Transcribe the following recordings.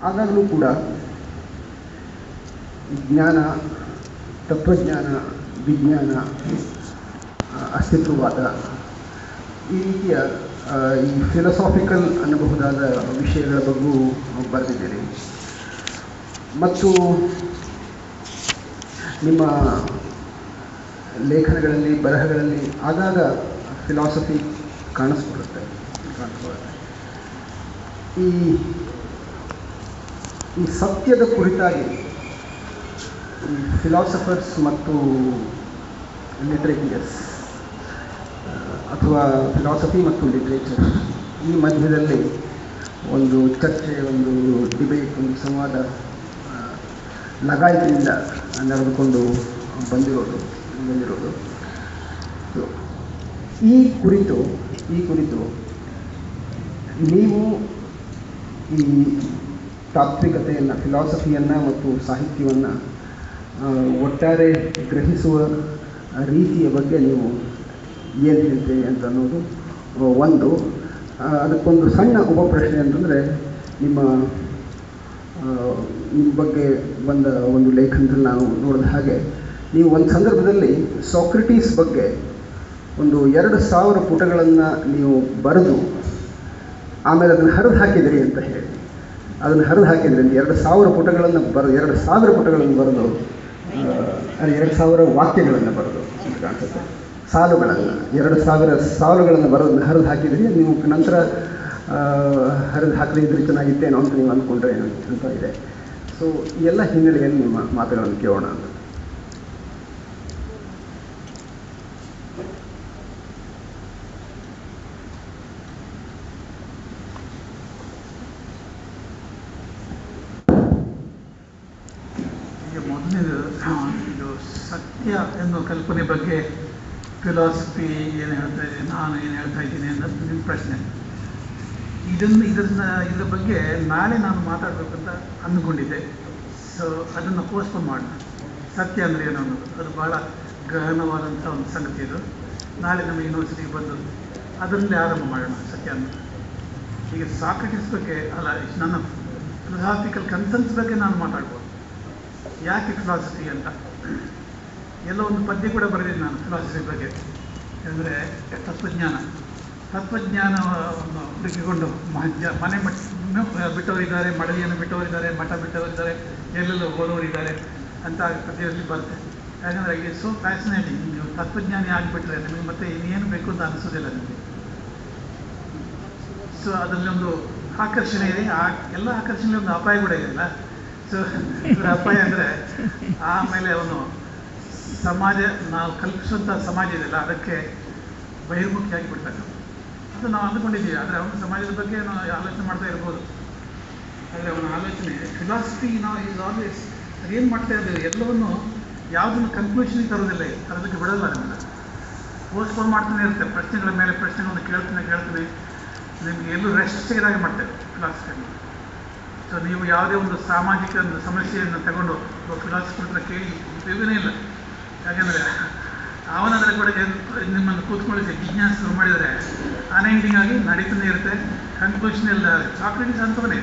ಆದಾಗಲೂ ಕೂಡ ಜ್ಞಾನ ತತ್ವಜ್ಞಾನ ವಿಜ್ಞಾನ ಆ, ಅಸ್ತಿತ್ವವಾದ ಈ ರೀತಿಯ ಆ, ಈ ಫಿಲಸಾಫಿಕಲ್ ಅನ್ನಬಹುದಾದ ವಿಷಯಗಳ ಬಗ್ಗೂ ಬರೆದಿದ್ದೀರಿ ಮತ್ತು ನಿಮ್ಮ ಲೇಖನಗಳಲ್ಲಿ ಬರಹಗಳಲ್ಲಿ ಆಗಾಗ ಫಿಲಾಸಫಿ ಕಾಣಿಸ್ಕೊಳ್ಳುತ್ತೆ ಕಾಣಿಸ್ಕೊಳ್ಳುತ್ತೆ ಈ ಈ ಸತ್ಯದ ಕುರಿತಾಗಿ ಈ ಫಿಲಾಸಫರ್ಸ್ ಮತ್ತು ಲಿಟ್ರೇಚರ್ಸ್ ಅಥವಾ ಫಿಲಾಸಫಿ ಮತ್ತು ಲಿಟ್ರೇಚರ್ ಈ ಮಧ್ಯದಲ್ಲಿ ಒಂದು ಚರ್ಚೆ ಒಂದು ಡಿಬೇಟ್ ಒಂದು ಸಂವಾದ ಆ, ಲಗಾಯತಿನಿಂದ ನಡೆದುಕೊಂಡು ಬಂದಿರೋದು ಬಂದಿರೋದು So, ಈ ಕುರಿತು ಈ ಕುರಿತು ನೀವು ಈ ತಾತ್ವಿಕತೆಯನ್ನು ಫಿಲಾಸಫಿಯನ್ನು ಮತ್ತು ಸಾಹಿತ್ಯವನ್ನು ಒಟ್ಟಾರೆ ಗ್ರಹಿಸುವ ರೀತಿಯ ಬಗ್ಗೆ ನೀವು ಏನು ಹೇಳ್ತೀರಿ ಅಂತ ಅನ್ನೋದು ಆ, ಒಂದು ಆ, ಅದಕ್ಕೊಂದು ಸಣ್ಣ ಉಪ ಪ್ರಶ್ನೆ ಅಂತಂದರೆ ನಿಮ್ಮ ಆ, ನಿಮ್ಮ ಬಗ್ಗೆ ಬಂದ ಒಂದು ಲೇಖನದಲ್ಲಿ ನಾವು ನೋಡಿದ ಹಾಗೆ ನೀವು ಒಂದು ಸಂದರ್ಭದಲ್ಲಿ ಸಾಕ್ರೆಟೀಸ್ ಬಗ್ಗೆ ಒಂದು ಎರಡು ಸಾವಿರ ಪುಟಗಳನ್ನು ನೀವು ಬರೆದು ಆಮೇಲೆ ಅದನ್ನು ಹರಿದು ಹಾಕಿದಿರಿ ಅಂತ ಹೇಳಿ ಅದನ್ನು ಹರಿದು ಹಾಕಿದ್ರಿ ಅಂತ ಎರಡು ಸಾವಿರ ಪುಟಗಳನ್ನು ಬರೆದು ಎರಡು ಸಾವಿರ ಪುಟಗಳನ್ನು ಬರೆದು ಆ, ಅದು ಎರಡು ಸಾವಿರ ವಾಕ್ಯಗಳನ್ನು ಬರೆದು ಅಂತ ಕಾಣಿಸುತ್ತೆ ಸಾಲುಗಳನ್ನು ಎರಡು ಸಾವಿರ ಸಾಲುಗಳನ್ನು ಬರೋದನ್ನ ಹರಿದು ಹಾಕಿದ್ರಿ ನೀವು ನಂತರ ಆ, ಹರಿದು ಹಾಕದೇ ಇದ್ರೆ ಚೆನ್ನಾಗಿತ್ತೇನೋ ಅಂತ ನೀವು ಅಂದ್ಕೊಂಡ್ರೆ ಅಂತ ಇದೆ ಸೊ ಈ ಎಲ್ಲ ಹಿನ್ನೆಲೆಯಲ್ಲಿ ನಿಮ್ಮ ಮಾತುಗಳನ್ನು ಕೇಳೋಣ ಅಂತ ಈಗ ಮೊದಲನೇದು ಇದು ಸತ್ಯ ಎನ್ನುವ ಕಲ್ಪನೆ ಬಗ್ಗೆ ಫಿಲಾಸಫಿ ಏನು ಹೇಳ್ತಾ ಇದೆ ನಾನು ಏನು ಹೇಳ್ತಾ ಇದ್ದೀನಿ ಅನ್ನೋದು ನಿಮ್ಮ ಪ್ರಶ್ನೆ ಇದನ್ನು ಇದನ್ನು ಇದ್ರ ಬಗ್ಗೆ ನಾಳೆ ನಾನು ಮಾತಾಡಬೇಕಂತ ಅಂದ್ಕೊಂಡಿದ್ದೆ ಸೊ ಅದನ್ನು ಪೋಸ್ಟ್ಪೋನ್ ಮಾಡೋಣ ಸತ್ಯ ಅಂದರೆ ಏನು ಅನ್ನೋದು ಅದು ಭಾಳ ಗಹನವಾದಂಥ ಒಂದು ಸಂಗತಿ ಇದು ನಾಳೆ ನಮ್ಮ ಯೂನಿವರ್ಸಿಟಿಗೆ ಬಂದು ಅದರಲ್ಲೇ ಆರಂಭ ಮಾಡೋಣ ಸತ್ಯ ಅನ್ನೋದು ಈಗ ಸಾಕ್ರೆಟಿಸ್ ಬಗ್ಗೆ ಅಲ್ಲ ನನ್ನ ಫಿಲಾಸಫಿಕಲ್ ಕನ್ಸನ್ಸ್ ಬಗ್ಗೆ ನಾನು ಮಾತಾಡ್ಬೋದು ಯಾಕೆ ಫಿಲಾಸಫಿ ಅಂತ ಎಲ್ಲೋ ಒಂದು ಪದ್ಯ ಕೂಡ ಬರೆದಿದ್ದೆ ನಾನು ಫಿಲಾಸಫಿ ಬಗ್ಗೆ ಅಂದರೆ ತತ್ವಜ್ಞಾನ ತತ್ವಜ್ಞಾನವನ್ನು ಹುಡುಕಿಕೊಂಡು ಮಧ್ಯ ಮನೆ ಮಠ ಬಿಟ್ಟವರಿದ್ದಾರೆ ಮಡಲಿಯನ್ನು ಬಿಟ್ಟವರಿದ್ದಾರೆ ಮಠ ಬಿಟ್ಟವರಿದ್ದಾರೆ ಎಲ್ಲೆಲ್ಲೋ ಹೋದವರಿದ್ದಾರೆ ಅಂತ ಪದ್ಯದಲ್ಲಿ ಬರುತ್ತೆ ಯಾಕಂದರೆ ಇದು ಸೋ ಫ್ಯಾಸಿನೇಟಿಂಗ್ ನೀವು ತತ್ವಜ್ಞಾನಿ ಆಗಿಬಿಟ್ರೆ ನಿಮಗೆ ಮತ್ತೆ ಇನ್ನೇನು ಬೇಕು ಅಂತ ಅನಿಸೋದಿಲ್ಲ ನಿಮಗೆ ಸೊ ಅದರಲ್ಲಿ ಒಂದು ಆಕರ್ಷಣೆ ಇದೆ ಆ ಎಲ್ಲ ಆಕರ್ಷಣೆ ಒಂದು ಅಪಾಯ ಕೂಡ ಇದೆಯಲ್ಲ ಸೊ ಇದರ ಅಪಾಯ ಅಂದರೆ ಆಮೇಲೆ ಅವನು ಸಮಾಜ ನಾವು ಕಲ್ಪಿಸುವಂಥ ಸಮಾಜ ಇದೆಯಲ್ಲ ಅದಕ್ಕೆ ಬಹಿರ್ಮುಖಿಯಾಗಿ ಬಿಡ್ಬೇಕು ಅದು ನಾವು ಅಂದ್ಕೊಂಡಿದ್ದೀವಿ ಆದರೆ ಅವನ ಸಮಾಜದ ಬಗ್ಗೆ ನಾವು ಆಲೋಚನೆ ಮಾಡ್ತಾ ಇರ್ಬೋದು ಆದರೆ ಅವನ ಆಲೋಚನೆ ಫಿಲಾಸಫಿ ನಾವು ಈಸ್ ಆಲ್ವೇಸ್ ಅದೇನು ಮಾಡ್ತಾ ಇದ್ದೀವಿ ಎಲ್ಲವನ್ನು ಯಾವುದನ್ನು ಕನ್ಕ್ಲೂಷನ್ಗೆ ತರೋದಿಲ್ಲ ಇದು. ಅದಕ್ಕೆ ಬಿಡಲ್ಲ ಅದನ್ನು ಪೋಸ್ಟ್ಪೋನ್ ಮಾಡ್ತಾನೆ ಇರುತ್ತೆ ಪ್ರಶ್ನೆಗಳ ಮೇಲೆ ಪ್ರಶ್ನೆಗಳನ್ನು ಕೇಳ್ತಾನೆ ಕೇಳ್ತಾನೆ ನಿಮಗೆ ಎಲ್ಲೂ ರೆಸ್ಟ್ ಸಿಗದಾಗೆ ಮಾಡ್ತೇವೆ ಫಿಲಾಸಫಿಯನ್ನು ಸೊ ನೀವು ಯಾವುದೇ ಒಂದು ಸಾಮಾಜಿಕ ಒಂದು ಸಮಸ್ಯೆಯನ್ನು ತಗೊಂಡು ಒಬ್ಬ ಫಿಲಾಸಫರ್ ಹತ್ರ ಕೇಳಿ ಉಪಯೋಗನೇ ಇಲ್ಲ ಯಾಕೆಂದರೆ ಅವನದರ ಕೂಡ ನಿಮ್ಮನ್ನು ಕೂತ್ಕೊಳ್ಳಿಸಿ ಜಿಜ್ಞಾಸೆ ಶುರು ಮಾಡಿದರೆ ಅನೈಂಡಿಂಗ್ ಆಗಿ ನಡೀತಾನೆ ಇರುತ್ತೆ ಕನ್ಕ್ಲೂಷನ್ ಇಲ್ಲ ಚಾಕ್ಲೇಟ್ಸ್ ಅಂತವನೇ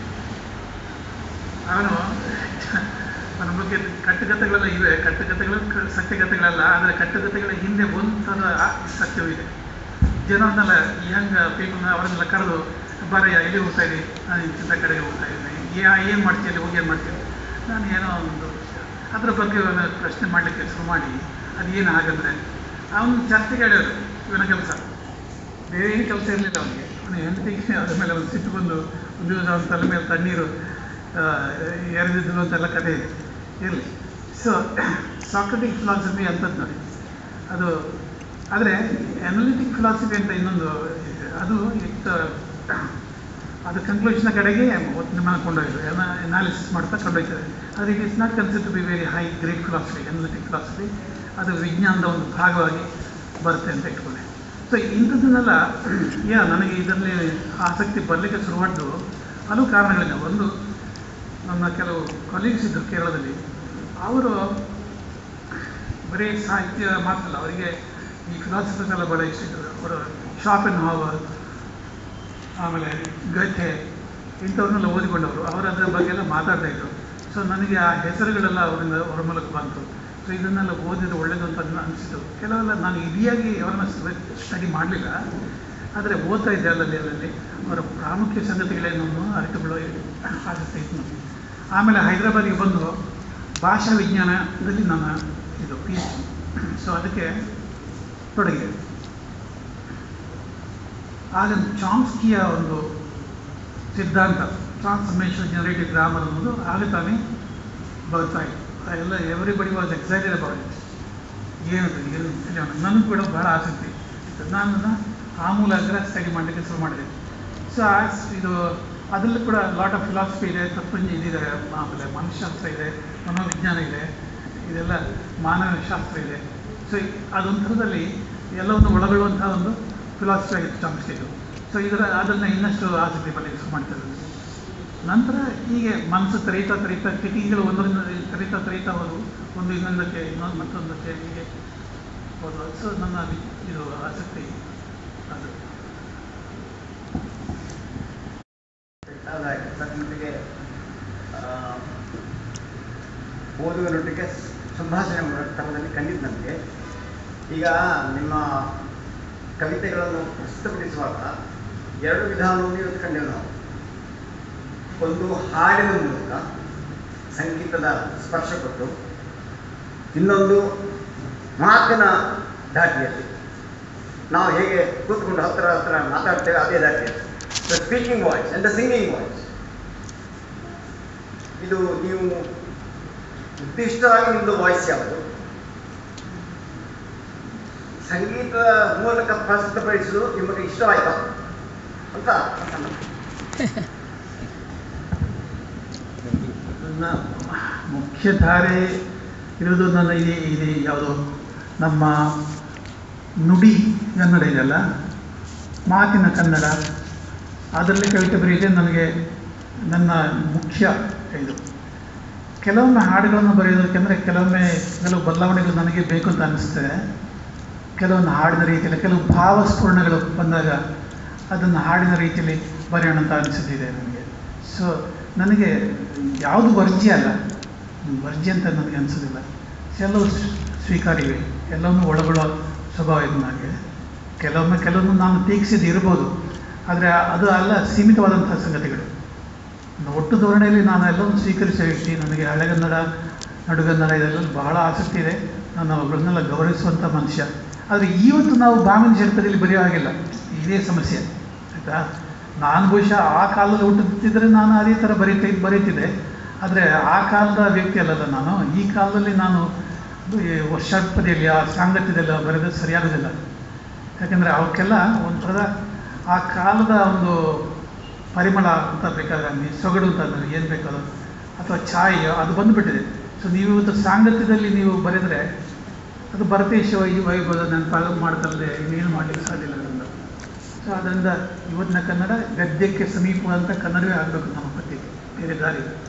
ಅವನು ನನ್ನ ಬಗ್ಗೆ ಕಟ್ಟುಕತೆಗಳೆಲ್ಲ ಇವೆ ಕಟ್ಟುಕತೆಗಳು ಕ- ಸತ್ಯಕತೆಗಳಲ್ಲ ಆದರೆ ಕಟ್ಟುಕತೆಗಳ ಹಿಂದೆ ಒಂಥರ ಸತ್ಯವಿದೆ ಜನರನ್ನೆಲ್ಲ ಯಂಗ್ ಪೀಪಲ್ನ ಅವರನ್ನೆಲ್ಲ ಕರೆದು ಬರಯ್ಯ ಇಲ್ಲಿ ಹೋಗ್ತಾ ಇದ್ದೀನಿ ನಾನು ಇಂಥ ಕಡೆಗೆ ಹೋಗ್ತಾ ಇದ್ದೀನಿ ಏನು ಮಾಡ್ತೀನಿ ಅಲ್ಲಿ ಹೋಗಿ ಏನು ಮಾಡ್ತೀನಿ ನಾನು ಏನೋ ಒಂದು ಅದ್ರ ಬಗ್ಗೆ ಅವನ ಪ್ರಶ್ನೆ ಮಾಡಲಿಕ್ಕೆ ಶುರು ಮಾಡಿ ಅದೇನು ಹಾಗಂದ್ರೆ ಅವನು ಚರ್ಚೆಗೆ ಹೇಳ್ಯೋದು ಇವನ ಕೆಲಸ ಬೇರೆ ಏನು ಕೆಲಸ ಇರಲಿಲ್ಲ ಅವನಿಗೆ ಅವನು ಹೆಂಡತಿಗೆ ಅದ್ರ ಮೇಲೆ ಒಂದು ಸಿಟ್ಟು ಬಂದು ಒಂದು ದಿವಸ ಅವನ ತಲೆ ಮೇಲೆ ತಣ್ಣೀರು ಆ, ಎರೆದಿದ್ದು ಅಂತೆಲ್ಲ ಕಥೆ ಇದೆ ಇರಲಿ ಸೊ ಸಾಕ್ರೆಟಿಕ್ ಫಿಲಾಸಫಿ ಅಂತದ್ದು ನೋಡಿ ಅದು ಆದರೆ ಅನಲಿಟಿಕ್ ಫಿಲಾಸಫಿ ಅಂತ ಇನ್ನೊಂದು ಇದೆ. ಅದು ಇಟ್ ಅದು ಕನ್ಕ್ಲೂಷನ್ ಕಡೆಗೆ ನಿಮ್ಮನ್ನು ಕೊಂಡೊಯ್ದು ಅನಾಲಿಸಿಸ್ ಮಾಡ್ತಾ ಕೊಂಡೊಯ್ತದೆ ಆದರೆ it is not consider to be very high great philosophy analytic philosophy ಅದು ವಿಜ್ಞಾನದ ಒಂದು ಭಾಗವಾಗಿ ಬರುತ್ತೆ ಅಂತ ಇಟ್ಕೊಂಡೆ ಸೊ ಇಂಥದ್ದನ್ನೆಲ್ಲ ಯಾ ನನಗೆ ಇದರಲ್ಲಿ ಆಸಕ್ತಿ ಬರಲಿಕ್ಕೆ ಶುರುವಾದ್ದು ಹಲವು ಕಾರಣಗಳಿಂದ ಒಂದು ನನ್ನ ಕೆಲವು ಕೊಲೀಗ್ಸ್ ಇದ್ದರು ಕೇರಳದಲ್ಲಿ ಅವರು ಬರೀ ಸಾಹಿತ್ಯ ಮಾತ್ರ ಅಲ್ಲ ಅವರಿಗೆ ಈ ಫಿಲಾಸಫರ್ಸ್ ಎಲ್ಲ ಭಾಳ ಇಷ್ಟ ಇದ್ದರು ಅವರು ಶಾಪೆನ್ ಹಾವರ್ ಆಮೇಲೆ ಗಥೆ ಇಂಥವ್ರನ್ನೆಲ್ಲ ಓದಿಕೊಂಡವರು ಅವರು ಅದರ ಬಗ್ಗೆ ಎಲ್ಲ ಮಾತಾಡ್ತಾ ಇದ್ರು ಸೊ ನನಗೆ ಆ ಹೆಸರುಗಳೆಲ್ಲ ಅವರಿಂದ ಅವರ ಮೂಲಕ ಬಂತು ಸೊ ಇದನ್ನೆಲ್ಲ ಓದಿದ್ರೆ ಒಳ್ಳೇದು ಅಂತ ಅನ್- ಅನಿಸಿತು ಕೆಲವೆಲ್ಲ ನಾನು ಇಡಿಯಾಗಿ ಅವರನ್ನ ಸ್ಟಡಿ ಮಾಡಲಿಲ್ಲ ಆದರೆ ಓದ್ತಾ ಇದ್ದೆ ಅಲ್ಲಲ್ಲಿ ಅಲ್ಲಲ್ಲಿ ಅವರ ಪ್ರಾಮುಖ್ಯ ಸಂಗತಿಗಳೇನು ಅರಿತುಕೊಳ್ಳೋ ಆಸಕ್ತಿ ಇತ್ತು ನನಗೆ ಆಮೇಲೆ ಹೈದರಾಬಾದಿಗೆ ಬಂದು ಭಾಷಾ ವಿಜ್ಞಾನದಲ್ಲಿ ನನ್ನ ಇದು ಪಿ ಎಚ್ ಡಿ ಸೊ ಅದಕ್ಕೆ ತೊಡಗಿದೆ ಆಗ ಚಾಮ್ಸ್ಕಿಯ ಒಂದು ಸಿದ್ಧಾಂತ ಟ್ರಾನ್ಸ್ಫರ್ಮೇಷನ್ ಜನರೇಟಿವ್ ಗ್ರಾಮರ್ ಅನ್ನೋದು ಆಗ ತಾನೇ ಬರ್ತಾ ಇತ್ತು ಎಲ್ಲ everybody was excited about it ಏನದು ಏನು ತಿಳಿಯೋಣ ನನಗೂ ಕೂಡ ಬಹಳ ಆಸಕ್ತಿ ಇತ್ತು ನಾನು ಅದನ್ನ ಆ ಮೂಲಕ ಸ್ಟಡಿ ಮಾಡಲಿಕ್ಕೆ ಶುರು ಮಾಡಿದೆ ಸೊ ಇದು ಅದರಲ್ಲೂ ಕೂಡ ಲಾಟ್ ಆಫ್ ಫಿಲಾಸಫಿ ಇದೆ ತತ್ವಜ್ಞ ಇದಿದೆ ಆಮೇಲೆ ಮನಃಶಾಸ್ತ್ರ ಇದೆ ಮನೋವಿಜ್ಞಾನ ಇದೆ ಇದೆಲ್ಲ ಮಾನವ ಶಾಸ್ತ್ರ ಇದೆ ಸೊ ಅದೊಂಥರದಲ್ಲಿ ಎಲ್ಲವನ್ನು ಒಳಗೊಳ್ಳುವಂಥ ಒಂದು ಫಿಲಾಸಫಿ ಆಗಿತ್ತು ಚಾಮ್ಸ್ಕಿದು ಸೊ ಇದರ ಅದನ್ನು ಇನ್ನಷ್ಟು ಆಸಕ್ತಿ ಬರಲಿಕ್ಕೆ ಶುರು ಮಾಡ್ತಾರೆ ನಂತರ ಹೀಗೆ ಮನಸ್ಸು ತೆರೀತಾ ತೆರೀತಾ ಕಿಟಕಿಗಳು ಒಂದರಿಂದ ತೆರೀತಾ ತೆರೀತಾ ಹೋದವು ಒಂದು ಇನ್ನೊಂದಕ್ಕೆ ಇನ್ನೊಂದು ಮತ್ತೊಂದಕ್ಕೆ ಹೀಗೆ ಹೋದವು ಸೊ ನನ್ನ ಇದು ಆಸಕ್ತಿ ಅದು ಹಾಗಾಗಿ ನನ್ನೊಟ್ಟಿಗೆ ಆ, ಓದುಗರೊಟ್ಟಿಗೆ ಸಂಭಾಷಣೆ ಮಾಡೋ ಕ್ರಮದಲ್ಲಿ ಕಂಡಿದ್ದು ನನಗೆ ಈಗ ನಿಮ್ಮ ಕವಿತೆಗಳನ್ನು ಪ್ರಸ್ತುತಪಡಿಸುವಾಗ ಎರಡು ವಿಧಾನವನ್ನು ಇವತ್ತು ಕಂಡೆವು ನಾವು ಒಂದು ಹಾಡಿನ ಮೂಲಕ ಸಂಗೀತದ ಸ್ಪರ್ಶ ಕೊಟ್ಟು ಇನ್ನೊಂದು ಮಾತಿನ ದಾಟಿಯಲ್ಲಿ ನಾವು ಹೇಗೆ ಕೂತ್ಕೊಂಡು ಹತ್ತಿರ ಹತ್ತಿರ ಮಾತಾಡ್ತೇವೆ ಅದೇ ದಾಟಿಯಲ್ಲಿ the speaking voice and the singing voice ಇದು ನೀವು ನಿರ್ದಿಷ್ಟವಾಗಿ ನಿಮ್ಮದು ವಾಯ್ಸ್ ಯಾವುದು ಸಂಗೀತ ಮೂಲಕ ಪ್ರಸ್ತುತಪಡಿಸುವುದು ನಿಮಗೆ ಇಷ್ಟವಾಯ್ತಾ ಅಂತ ನನ್ನ ಮುಖ್ಯಧಾರೆ ಇರೋದು ನನ್ನ ಇದೆ ಇದೆ ಯಾವುದು ನಮ್ಮ ನುಡಿ ಕನ್ನಡ ಇದೆಯಲ್ಲ ಮಾತಿನ ಕನ್ನಡ ಅದರಲ್ಲಿ ಕವಿತೆ ಬರೆಯೋದೇ ನನಗೆ ನನ್ನ ಮುಖ್ಯ ಇದು ಕೆಲವೊಮ್ಮೆ ಹಾಡುಗಳನ್ನು ಬರೆಯೋದಕ್ಕೆಂದರೆ ಕೆಲವೊಮ್ಮೆ ಕೆಲವು ಬದಲಾವಣೆಗಳು ನನಗೆ ಬೇಕು ಅಂತ ಅನಿಸ್ತದೆ ಕೆಲವೊಂದು ಹಾಡಿನ ರೀತಿಯಲ್ಲಿ ಕೆಲವು ಭಾವಸ್ಫೂರ್ಣಗಳು ಬಂದಾಗ ಅದನ್ನು ಹಾಡಿನ ರೀತಿಯಲ್ಲಿ ಬರೆಯೋಣ ಅಂತ ಅನಿಸುತ್ತಿದೆ ನನಗೆ ಸೊ ನನಗೆ ಯಾವುದು ವರ್ಜ್ಯ ಅಲ್ಲ ವರ್ಜ್ಯ ಅಂತ ನನಗೆ ಅನಿಸೋದಿಲ್ಲ ಎಲ್ಲವೂ ಸ್- ಸ್ವೀಕಾರ್ಯವೇ ಎಲ್ಲವನ್ನೂ ಒಳಗೊಳ್ಳೋ ಸ್ವಭಾವ ಇದೆ ನನಗೆ ಕೆಲವೊಮ್ಮೆ ಕೆಲವೊಂದು ನಾನು ಟೀಕಿಸಿದ್ದು ಇರ್ಬೋದು ಆದರೆ ಅದು ಅಲ್ಲ ಸೀಮಿತವಾದಂಥ ಸಂಗತಿಗಳು ಒಂದು ಒಟ್ಟು ಧೋರಣೆಯಲ್ಲಿ ನಾನು ಎಲ್ಲವನ್ನು ಸ್ವೀಕರಿಸೋ ವ್ಯಕ್ತಿ ನನಗೆ ಹಳೆಗನ್ನಡ ನಡುಗನ್ನಡ ಇದೆಲ್ಲ ಬಹಳ ಆಸಕ್ತಿ ಇದೆ ನಾನು ಅವುಗಳನ್ನೆಲ್ಲ ಗೌರವಿಸುವಂಥ ಮನುಷ್ಯ ಆದರೆ ಇವತ್ತು ನಾವು ಬಾಮಿನ ಜನಪದದಲ್ಲಿ ಬರೆಯೋ ಹಾಗಿಲ್ಲ ಇದೇ ಸಮಸ್ಯೆ ಆಯಿತಾ ನಾನು ಬಹುಶಃ ಆ ಕಾಲದಲ್ಲಿ ಹುಟ್ಟುತ್ತಿದ್ದರೆ ನಾನು ಅದೇ ಥರ ಬರೀತಾ ಬರೀತಿದ್ದೆ ಆದರೆ ಆ ಕಾಲದ ವ್ಯಕ್ತಿ ಅಲ್ಲಲ್ಲ ನಾನು ಈ ಕಾಲದಲ್ಲಿ ನಾನು ಈ ವರ್ಷಾಪದಿಯಲ್ಲಿ ಆ ಸಾಂಗತ್ಯದೆಲ್ಲ ಬರೆದು ಸರಿಯಾಗೋದಿಲ್ಲ ಯಾಕೆಂದರೆ ಅವಕ್ಕೆಲ್ಲ ಒಂಥರದ ಆ ಕಾಲದ ಒಂದು ಪರಿಮಳ ಅಂತ ಬೇಕಾದ್ರೆ ಅನ್ನಿ ಸೊಗಡು ಅಂತ ಅಂದರೆ ಏನು ಬೇಕದು ಅಥವಾ ಛಾಯೆ ಅದು ಬಂದುಬಿಟ್ಟಿದೆ ಸೊ ನೀವು ಇವತ್ತು ಸಾಂಗತ್ಯದಲ್ಲಿ ನೀವು ಬರೆದರೆ ಅದು ಭರತೇಶ ಈ ವೈಭವದ ನೆನಪಾಗ ಮಾಡ್ತಲ್ಲದೆ ಇನ್ನೇನು ಮಾಡಲಿಕ್ಕೆ ಸಾಧ್ಯ ಇಲ್ಲ ಅದರಿಂದ ಸೊ ಅದರಿಂದ ಇವತ್ತಿನ ಕನ್ನಡ ಗದ್ಯಕ್ಕೆ ಸಮೀಪವಾದಂಥ ಕನ್ನಡವೇ ಆಗಬೇಕು ನಮ್ಮ ಪತ್ರಿಕೆ ಬೇರೆ ದಾರಿ ಇಲ್ಲ.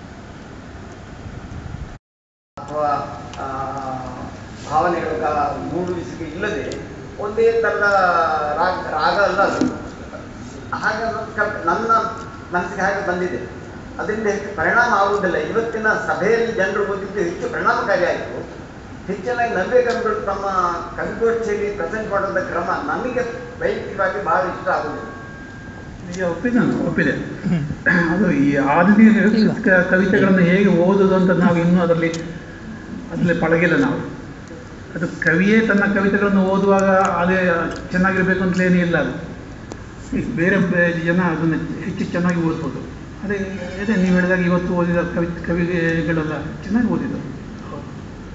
ಅಥವಾ ಆ, ಭಾವನೆಗಳ ಮೂಡುವಿಸಿಕೆ ಇಲ್ಲದೆ ಒಂದೇ ಥರದ ರಾಗ ರಾಗ ಅಲ್ಲ ಅದು ಹಾಗೆ ಅದು ಕಲ್- ನನ್ನ ಮನಸ್ಸಿಗೆ ಹಾಗೆ ಬಂದಿದೆ ಅದರಿಂದ ಹೆಚ್ಚು ಪರಿಣಾಮ ಆಗುವುದಿಲ್ಲ ಇವತ್ತಿನ ಸಭೆಯಲ್ಲಿ ಜನರು ಓದಿದ್ದು ಹೆಚ್ಚು ಪರಿಣಾಮಕಾರಿ ಆಯಿತು ಹೆಚ್ಚಿನಾಗಿ ನವ್ಯಕವಿಗಳು ತಮ್ಮ ಕವಿಗೋಷ್ಠಿಯಲ್ಲಿ ಪ್ರೆಸೆಂಟ್ ಮಾಡುವಂಥ ಕ್ರಮ ನನಗೆ ವೈಯಕ್ತಿಕವಾಗಿ ಬಹಳ ಇಷ್ಟ ಆಗುವುದಿಲ್ಲ ಈಗ ಒಪ್ಪಿದೆ ನಾನು ಒಪ್ಪಿದೆ ಅದು ಈ ಆಧುನಿಕ ಕ- ಕವಿತೆಗಳನ್ನು ಹೇಗೆ ಓದೋದು ಅಂತ ನಾವು ಇನ್ನೂ ಅದರಲ್ಲಿ ಅದರಲ್ಲಿ ಪಳಗಿಲ್ಲ ನಾವು ಅದು ಕವಿಯೇ ತನ್ನ ಕವಿತೆಗಳನ್ನು ಓದುವಾಗ ಅದೇ ಚೆನ್ನಾಗಿರ್ಬೇಕು ಅಂತಲೇನೇ ಇಲ್ಲ ಅದು ಈ ಬೇರೆ ಬೇರೆ ಜನ ಅದನ್ನು ಹೆಚ್ಚು ಚೆನ್ನಾಗಿ ಓದ್ಬೋದು ಅದೇ ಅದೇ ನೀವು ಹೇಳಿದಾಗ ಇವತ್ತು ಓದಿದ ಕವಿ ಕವಿಗಳೆಲ್ಲ ಚೆನ್ನಾಗಿ ಓದಿದರು ಹೌದು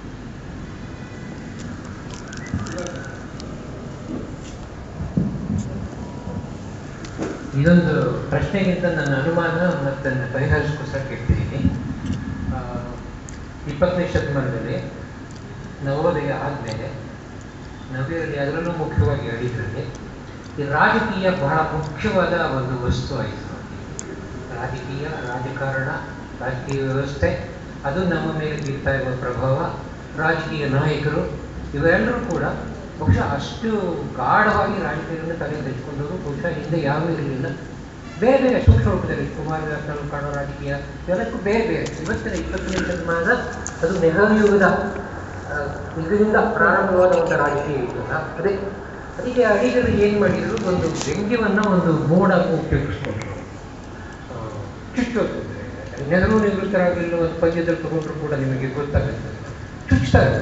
ಇದೊಂದು ಪ್ರಶ್ನೆಗಿಂತ ನನ್ನ ಅನುಮಾನ ಮತ್ತು ನನ್ನ ಪರಿಹರಿಸ್ಕೋಸ್ಕರ ಕೇಳ್ತಿದ್ದೀನಿ ಆ, ಇಪ್ಪತ್ತನೇ ಶತಮಾನದಲ್ಲಿ ನವೋದಯ ಆದಮೇಲೆ ನವ್ಯರಲ್ಲಿ ಅದರಲ್ಲೂ ಮುಖ್ಯವಾಗಿ ಅಡಿಗರಲ್ಲಿ ಈ ರಾಜಕೀಯ ಬಹಳ ಮುಖ್ಯವಾದ ಒಂದು ವಸ್ತು ಆಯಿತು ರಾಜಕೀಯ ರಾಜಕಾರಣ ರಾಜಕೀಯ ವ್ಯವಸ್ಥೆ ಅದು ನಮ್ಮ ಮೇಲೆ ಬೀರ್ತಾ ಇರುವ ಪ್ರಭಾವ ರಾಜಕೀಯ ನಾಯಕರು ಇವೆಲ್ಲರೂ ಕೂಡ ಬಹುಶಃ ಅಷ್ಟು ಗಾಢವಾಗಿ ರಾಜಕೀಯವನ್ನು ತಲೆಗೆ ತೆಗೆದುಕೊಂಡವರು ಬಹುಶಃ ಹಿಂದೆ ಯಾರೂ ಇರಲಿಲ್ಲ ಬೇರೆ ಬೇರೆ ಸೂಕ್ಷ್ಮ ರೂಪದಲ್ಲಿ ಕುಮಾರವ್ಯಾಸರು ಕಾಣೋ ರಾಜಕೀಯ ಎಲ್ಲಕ್ಕೂ ಬೇರೆ ಬೇರೆ ಇವತ್ತಿನ ಇಪ್ಪತ್ತನೇ ಶತಮಾನದ ಅದು ನೆಹರು ಯುಗದ ಆ, ಇದರಿಂದ ಪ್ರಾರಂಭವಾದ ಒಂದು ರಾಜಕೀಯ ಇದ್ದಲ್ಲ ಅದೇ ಅದಕ್ಕೆ ಅಡಿಗರು ಏನು ಮಾಡಿದ್ರು ಒಂದು ವ್ಯಂಗ್ಯವನ್ನು ಒಂದು ಮೋಡಾಗಿ ಉಪಯೋಗಿಸ್ಕೊಂಡ್ರು ಆ, ಚುಚ್ಚೋದು ನೆಹರು ನಿವೃತ್ತರಾಗಿಲ್ಲ ಒಂದು ಪದ್ಯದಲ್ಲಿ ತಗೊಂಡ್ರು ಕೂಡ ನಿಮಗೆ ಗೊತ್ತಾಗುತ್ತೆ ಚುಚ್ತಾರೆ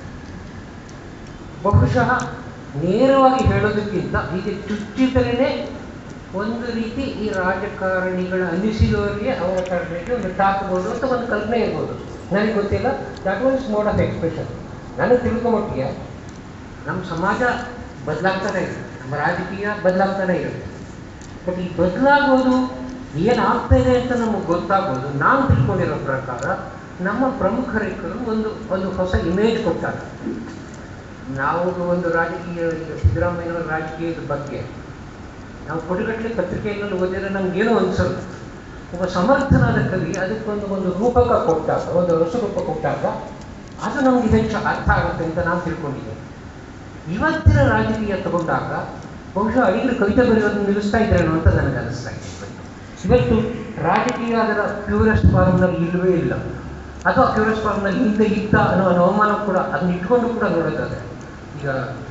ಬಹುಶಃ ನೇರವಾಗಿ ಹೇಳೋದಕ್ಕಿಂತ ಹೀಗೆ ಚುಚ್ಚಿದ್ರೇ ಒಂದು ರೀತಿ ಈ ರಾಜಕಾರಣಿಗಳ ಅನಿಸಿದವರಿಗೆ ಅವರ ಕಡೆಗೆ ಒಂದು ತಾಕಬಹುದು ಅಂತ ಒಂದು ಕಲ್ಪನೆ ಇರ್ಬೋದು ನನಗೆ ಗೊತ್ತಿಲ್ಲ that was mode of expression ನನಗೆ ತಿಳಿದ ಮಟ್ಟಿಗೆ ನಮ್ಮ ಸಮಾಜ ಬದಲಾಗ್ತಾನೆ ಇದೆ ನಮ್ಮ ರಾಜಕೀಯ ಬದಲಾಗ್ತಾನೆ ಇರುತ್ತೆ ಬಟ್ ಈ ಬದಲಾಗೋದು ಏನಾಗ್ತಾ ಇದೆ ಅಂತ ನಮಗೆ ಗೊತ್ತಾಗೋದು ನಾನು ತಿಳ್ಕೊಂಡಿರೋ ಪ್ರಕಾರ ನಮ್ಮ ಪ್ರಮುಖರಿಕರು ಒಂದು ಒಂದು ಹೊಸ ಇಮೇಜ್ ಕೊಟ್ಟಾರೆ ನಾವು ಒಂದು ರಾಜಕೀಯ ಈಗ ಸಿದ್ದರಾಮಯ್ಯನವರ ರಾಜಕೀಯದ ಬಗ್ಗೆ ನಾವು ಕೊಡಗಟ್ಟಲೆ ಪತ್ರಿಕೆಯಲ್ಲಿ ಓದಿದ್ರೆ ನಮಗೇನೋ ಅನ್ಸಲ್ಲ ಒಬ್ಬ ಸಮರ್ಥನಾದ ಕವಿ ಅದಕ್ಕೊಂದು ಒಂದು ರೂಪಕ ಕೊಟ್ಟಾಗ ಒಂದು ರಸರೂಪ ಕೊಟ್ಟಾಗ ಅದು ನಮಗೆ ಹೆಚ್ಚು ಅರ್ಥ ಆಗುತ್ತೆ ಅಂತ ನಾನು ತಿಳ್ಕೊಂಡಿದ್ದೇನೆ ಇವತ್ತಿನ ರಾಜಕೀಯ ತಗೊಂಡಾಗ ಬಹುಶಃ ಐದು ಕವಿತೆ ಬರೆಯೋದನ್ನು ನಿಲ್ಲಿಸ್ತಾ ಇದ್ರೇನೋ ಅಂತ ನನಗೆ ಅನಿಸ್ತಾ ಇದೆ ಇವತ್ತು ರಾಜಕೀಯ ಅದರ ಪ್ಯೂರೆಸ್ಟ್ ಫಾರ್ಮ್ನಲ್ಲಿ ಇಲ್ಲವೇ ಇಲ್ಲ ಅಥವಾ ಪ್ಯೂರೆಸ್ಟ್ ಫಾರ್ಮ್ನಲ್ಲಿ ಹಿಂದೆ ಇದ್ದ ಅನ್ನೋ ಅನ್ನೋ ಅವಮಾನ ಕೂಡ ಅದನ್ನ ಇಟ್ಕೊಂಡು ಕೂಡ ನೋಡೋದಾದ್ರೆ ಈಗ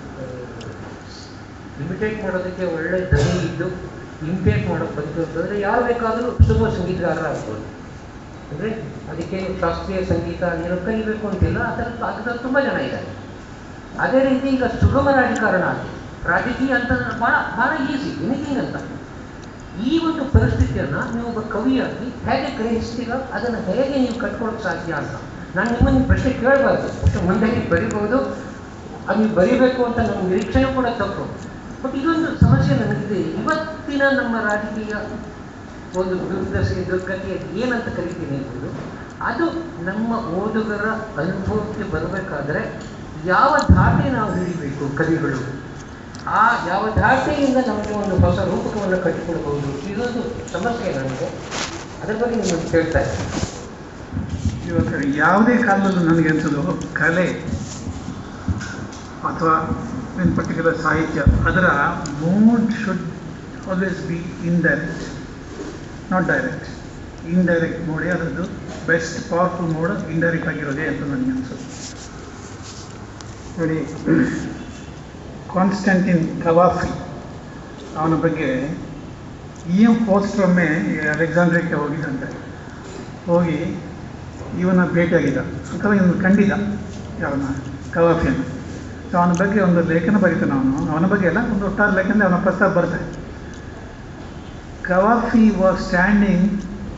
ಇಮಿಟೇಟ್ ಮಾಡೋದಕ್ಕೆ ಒಳ್ಳೆ ಧ್ವನಿ ಇದ್ದು ಇಮಿಟೇಟ್ ಮಾಡೋಕ್ಕೆ ಬಂತು ಅಂತಂದರೆ ಯಾರು ಬೇಕಾದರೂ ಸುಗಮ ಸಂಗೀತಗಾರರಾಗ್ಬೋದು ಅಂದರೆ ಅದಕ್ಕೆ ಶಾಸ್ತ್ರೀಯ ಸಂಗೀತ ಏನೋ ಕಲಿಬೇಕು ಅಂತಿಲ್ಲ ಆ ಥರ ಅದರಲ್ಲಿ ತುಂಬ ಜನ ಇದ್ದಾರೆ ಅದೇ ರೀತಿ ಈಗ ಸುಗಮ ರಾಜಕಾರಣ ಆಗಿದೆ ರಾಜಕೀಯ ಅಂತ ಭಾಳ ಭಾಳ ಈಸಿ ಎನಿಥಿಂಗ್ ಅಂತ ಈ ಒಂದು ಪರಿಸ್ಥಿತಿಯನ್ನು ನೀವು ಒಬ್ಬ ಕವಿಯಾಗಿ ಹೇಗೆ ಗ್ರಹಿಸ್ತೀರ ಅದನ್ನು ಹೇಗೆ ನೀವು ಕಟ್ಕೊಳ್ಳೋಕೆ ಸಾಧ್ಯ ಅಂತ ನಾನು ನಿಮ್ಮನ್ನು ಪ್ರಶ್ನೆ ಕೇಳಬಾರ್ದು ಅಷ್ಟು ಮುಂದೆ ನೀವು ಬರಿಬಹುದು ಅದು ನೀವು ಬರಿಬೇಕು ಅಂತ ನಮ್ಮ ನಿರೀಕ್ಷೆಯೂ ಕೂಡ ತಪ್ಪು ಬಟ್ ಇದೊಂದು ಸಮಸ್ಯೆ ನನಗಿದೆ ಇವತ್ತಿನ ನಮ್ಮ ರಾಜಕೀಯ ಒಂದು ದುರ್ದಶೆ ದುರ್ಗತಿ ಏನಂತ ಕರಿತೀನಿ ಎಂಬುದು ಅದು ನಮ್ಮ ಓದುಗರ ಅನುಭವಕ್ಕೆ ಬರಬೇಕಾದ್ರೆ ಯಾವ ಧಾಟೆ ನಾವು ಹಿಡಿಬೇಕು ಕವಿಗಳು ಆ ಯಾವ ಧಾಟೆಯಿಂದ ನಮಗೆ ಒಂದು ಹೊಸ ರೂಪಕವನ್ನು ಕಟ್ಟಿಕೊಡಬಹುದು ಇದೊಂದು ಸಮಸ್ಯೆ ನನಗೆ ಅದರ ಬಗ್ಗೆ ನಿಮ್ಮನ್ನು ಕೇಳ್ತಾ ಇದ್ದೀನಿ ಇವಾಗ ಯಾವುದೇ ಕಾಲದಲ್ಲೂ ನನಗೆ ಅನ್ಸೋದು ಕಲೆ ಅಥವಾ ಇನ್ ಪರ್ಟಿಕ್ಯುಲರ್ ಸಾಹಿತ್ಯ ಅದರ mood should always be indirect not direct indirect ಮೋಡೇ ಅದರದ್ದು ಬೆಸ್ಟ್ ಪವರ್ಫುಲ್ ಮೋಡ್ ಇಂಡೈರೆಕ್ಟ್ ಆಗಿರೋದೇ ಅಂತ ನನಗೆ ಅನ್ಸೋದು ನೋಡಿ ಕಾನ್ಸ್ಟಂಟಿನ್ ಕವಾಫಿ ಅವನ ಬಗ್ಗೆ ಇ ಎಂ ಪೋಸ್ಟ್ ಒಮ್ಮೆ ಅಲೆಕ್ಸಾಂಡ್ರಿಯಾಕ್ಕೆ ಹೋಗಿದ್ದಂತೆ ಹೋಗಿ ಇವನ ಭೇಟಿಯಾಗಿದ್ದ ಅಥವಾ ಇವನು ಕಂಡಿದ್ದ ಅವನ ಕವಾಫಿಯನ್ನು ಸೊ ಅವನ ಬಗ್ಗೆ ಒಂದು ಲೇಖನ ಬರೀತಾನೆ ಅವನು ಅವನ ಬಗ್ಗೆ ಅಲ್ಲ ಒಂದು ಒಟ್ಟಾರೆ ಲೇಖನ ಅವನ ಪ್ರಸ್ತಾವ ಬರ್ತಾರೆ Cavafy was standing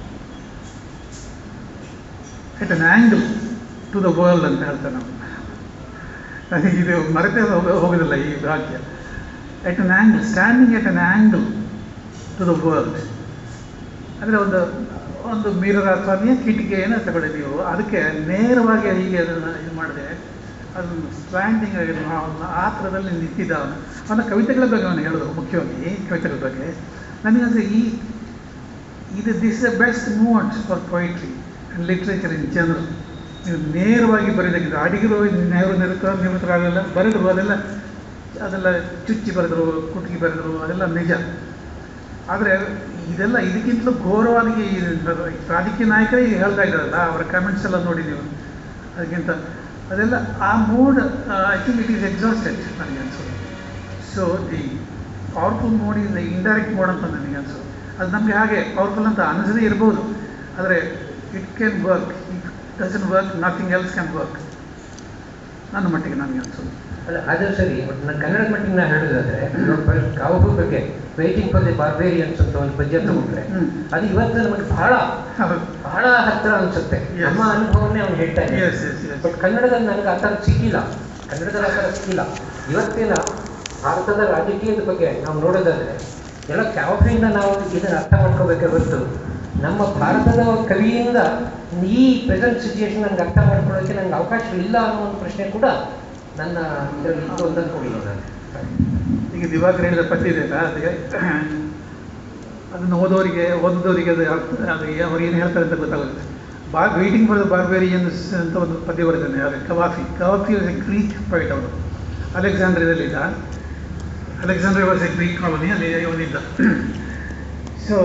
at an angle to the world ಅಂತ ಹೇಳ್ತಾನೆ ಅವನು ನನಗೆ ಇದು ಮರೆತೇ ಹೋಗ ಹೋಗೋದಿಲ್ಲ ಈ ವಾಕ್ಯ at an angle standing at an angle to the world ಅಂದರೆ ಒಂದು ಒಂದು ಮಿರರ್ ಅಥವಾ ನೀವು ಕಿಟಿಕಿಯನ್ನು ತಗೊಳ್ಳಿ ನೀವು ಅದಕ್ಕೆ ನೇರವಾಗಿ ಹೀಗೆ ಅದನ್ನು ಇದು ಮಾಡಿದೆ ಅದನ್ನು ಸ್ಟ್ಯಾಂಡಿಂಗ್ ಆಗಿ ಅವನು ಆ ಥರದಲ್ಲಿ ನಿಂತಿದ್ದ ಅವನು ಅವನ ಕವಿತೆಗಳ ಬಗ್ಗೆ ಅವನು ಹೇಳಿದ್ರು ಮುಖ್ಯವಾಗಿ ಕವಿತೆಗಳ ಬಗ್ಗೆ ನನಗಂದ್ರೆ ಈ ಇದು this the best moments for poetry and literature in general ನೀವು ನೇರವಾಗಿ ಬರೀಬೇಕಿದ್ರೆ ಅಡಿಗರು ನೆಹರು ನಿರುತ್ತ ನಿವೃತ್ತರಾಗಲಿಲ್ಲ ಬರೆದರು ಅದೆಲ್ಲ ಅದೆಲ್ಲ ಚುಚ್ಚಿ ಬರೆದರು ಕುಟುಕಿ ಬರೆದರು ಅದೆಲ್ಲ ನಿಜ ಆದರೆ ಇದೆಲ್ಲ ಇದಕ್ಕಿಂತಲೂ ಘೋರವಾಗಿ ಈ ರಾಜಕೀಯ ನಾಯಕರೇ ಈಗ ಹೇಳ್ತಾ ಇದ್ದಾರಲ್ಲ ಅವರ ಕಮೆಂಟ್ಸ್ ಎಲ್ಲ ನೋಡಿ ನೀವು ಅದಕ್ಕಿಂತ ಅದೆಲ್ಲ ಆ mood I think it is exhausted ನನಗೆ ಅನ್ಸೋದು so the powerful mode is indirect mode ಅಂತ ನನಗೆ ಅನ್ಸೋದು ಅದು ನಮಗೆ ಹಾಗೆ ಪವರ್ಫುಲ್ ಅಂತ ಅನಿಸದೇ ಇರ್ಬೋದು ಆದರೆ it can work it doesn't work nothing else can work ನನ್ನ ಮಟ್ಟಿಗೆ ನನಗೆ ಅನ್ಸೋದು ಅಲ್ಲ ಅದು ಸರಿ ಬಟ್ ನಾನು ಕನ್ನಡ ಮಟ್ಟಿಗೆ ನಾನು ಹೇಳೋದಾದ್ರೆ ಕಾವಬು ಬಗ್ಗೆ ವೇಟಿಂಗ್ ಫಾರ್ ದಿ ಬಾರ್ಬೇರಿಯನ್ಸ್ ಅಂತ ಒಂದು ಪದ್ಯ ತಗೊಂಡ್ರೆ ಹ್ಮ್. ಅದು ಇವತ್ತು ನಮಗೆ ಬಹಳ ಹೌದು ಬಹಳ ಹತ್ತಿರ ಅನ್ಸುತ್ತೆ Yes. ನಮ್ಮ ಅನುಭವನೇ ಅವ್ನು ಹೇಳ್ತಾ ಇದ್ದಾನೆ ಎಸ್ ಎಸ್ ಎಸ್ ಬಟ್ ಕನ್ನಡದಲ್ಲಿ ನನಗೆ ಆ ಥರ ಸಿಕ್ಕಿಲ್ಲ ಕನ್ನಡದಲ್ಲಿ ಆ ಥರ ಸಿಕ್ಕಿಲ್ಲ ಇವತ್ತಿನ ಭಾರತದ ರಾಜಕೀಯದ ಬಗ್ಗೆ ನಾವು ನೋಡೋದಾದ್ರೆ ಎಲ್ಲ ಕ್ಯಾವಫಿಯಿಂದ ನಾವು ಇದನ್ನು ಅರ್ಥ ಮಾಡ್ಕೋಬೇಕೇ ಹೊರತು ನಮ್ಮ ಭಾರತದ ಕವಿಯಿಂದ ಈ ಪ್ರೆಸೆಂಟ್ ಸಿಚುಯೇಷನ್ ನನಗೆ ಅರ್ಥ ಮಾಡ್ಕೊಳ್ಳೋಕ್ಕೆ ನನಗೆ ಅವಕಾಶ ಇಲ್ಲ ಅನ್ನೋ ಒಂದು ಪ್ರಶ್ನೆ ಕೂಡ ನನ್ನ ಇದರಲ್ಲಿ ಇತ್ತು ಅಂತ ಅನ್ಕೊಂಡಿಲ್ಲ ನಾನು ಈಗ ದಿವಾಕರ್ ಹೇಳಿದ ಪದ್ಯ ಇದೆಯಲ್ಲ ಅದಕ್ಕೆ ಅದನ್ನು ಓದೋರಿಗೆ ಓದಿದವರಿಗೆ ಅದು ಅರ್ಥ- ಅದು ಅವ್ರು ಏನು ಹೇಳ್ತಾರೆ ಅಂತ ಗೊತ್ತಾಗುತ್ತೆ ಬಾ ವೇಟಿಂಗ್ ಫಾರ್ ದ ಬಾರ್ಬೇರಿಯನ್ಸ್ ಅಂತ ಒಂದು ಪದ್ಯ ಬರೆದಿದ್ದಾನೆ ಅದು Cavafy Cavafy was a Greek poet ಅವರು ಅಲೆಕ್ಸಾಂಡ್ರಿಯದಲ್ಲಿದ್ದ Alexandria was a Greek colony ಅಲ್ಲಿ ಅವನಿದ್ದ ಸೊ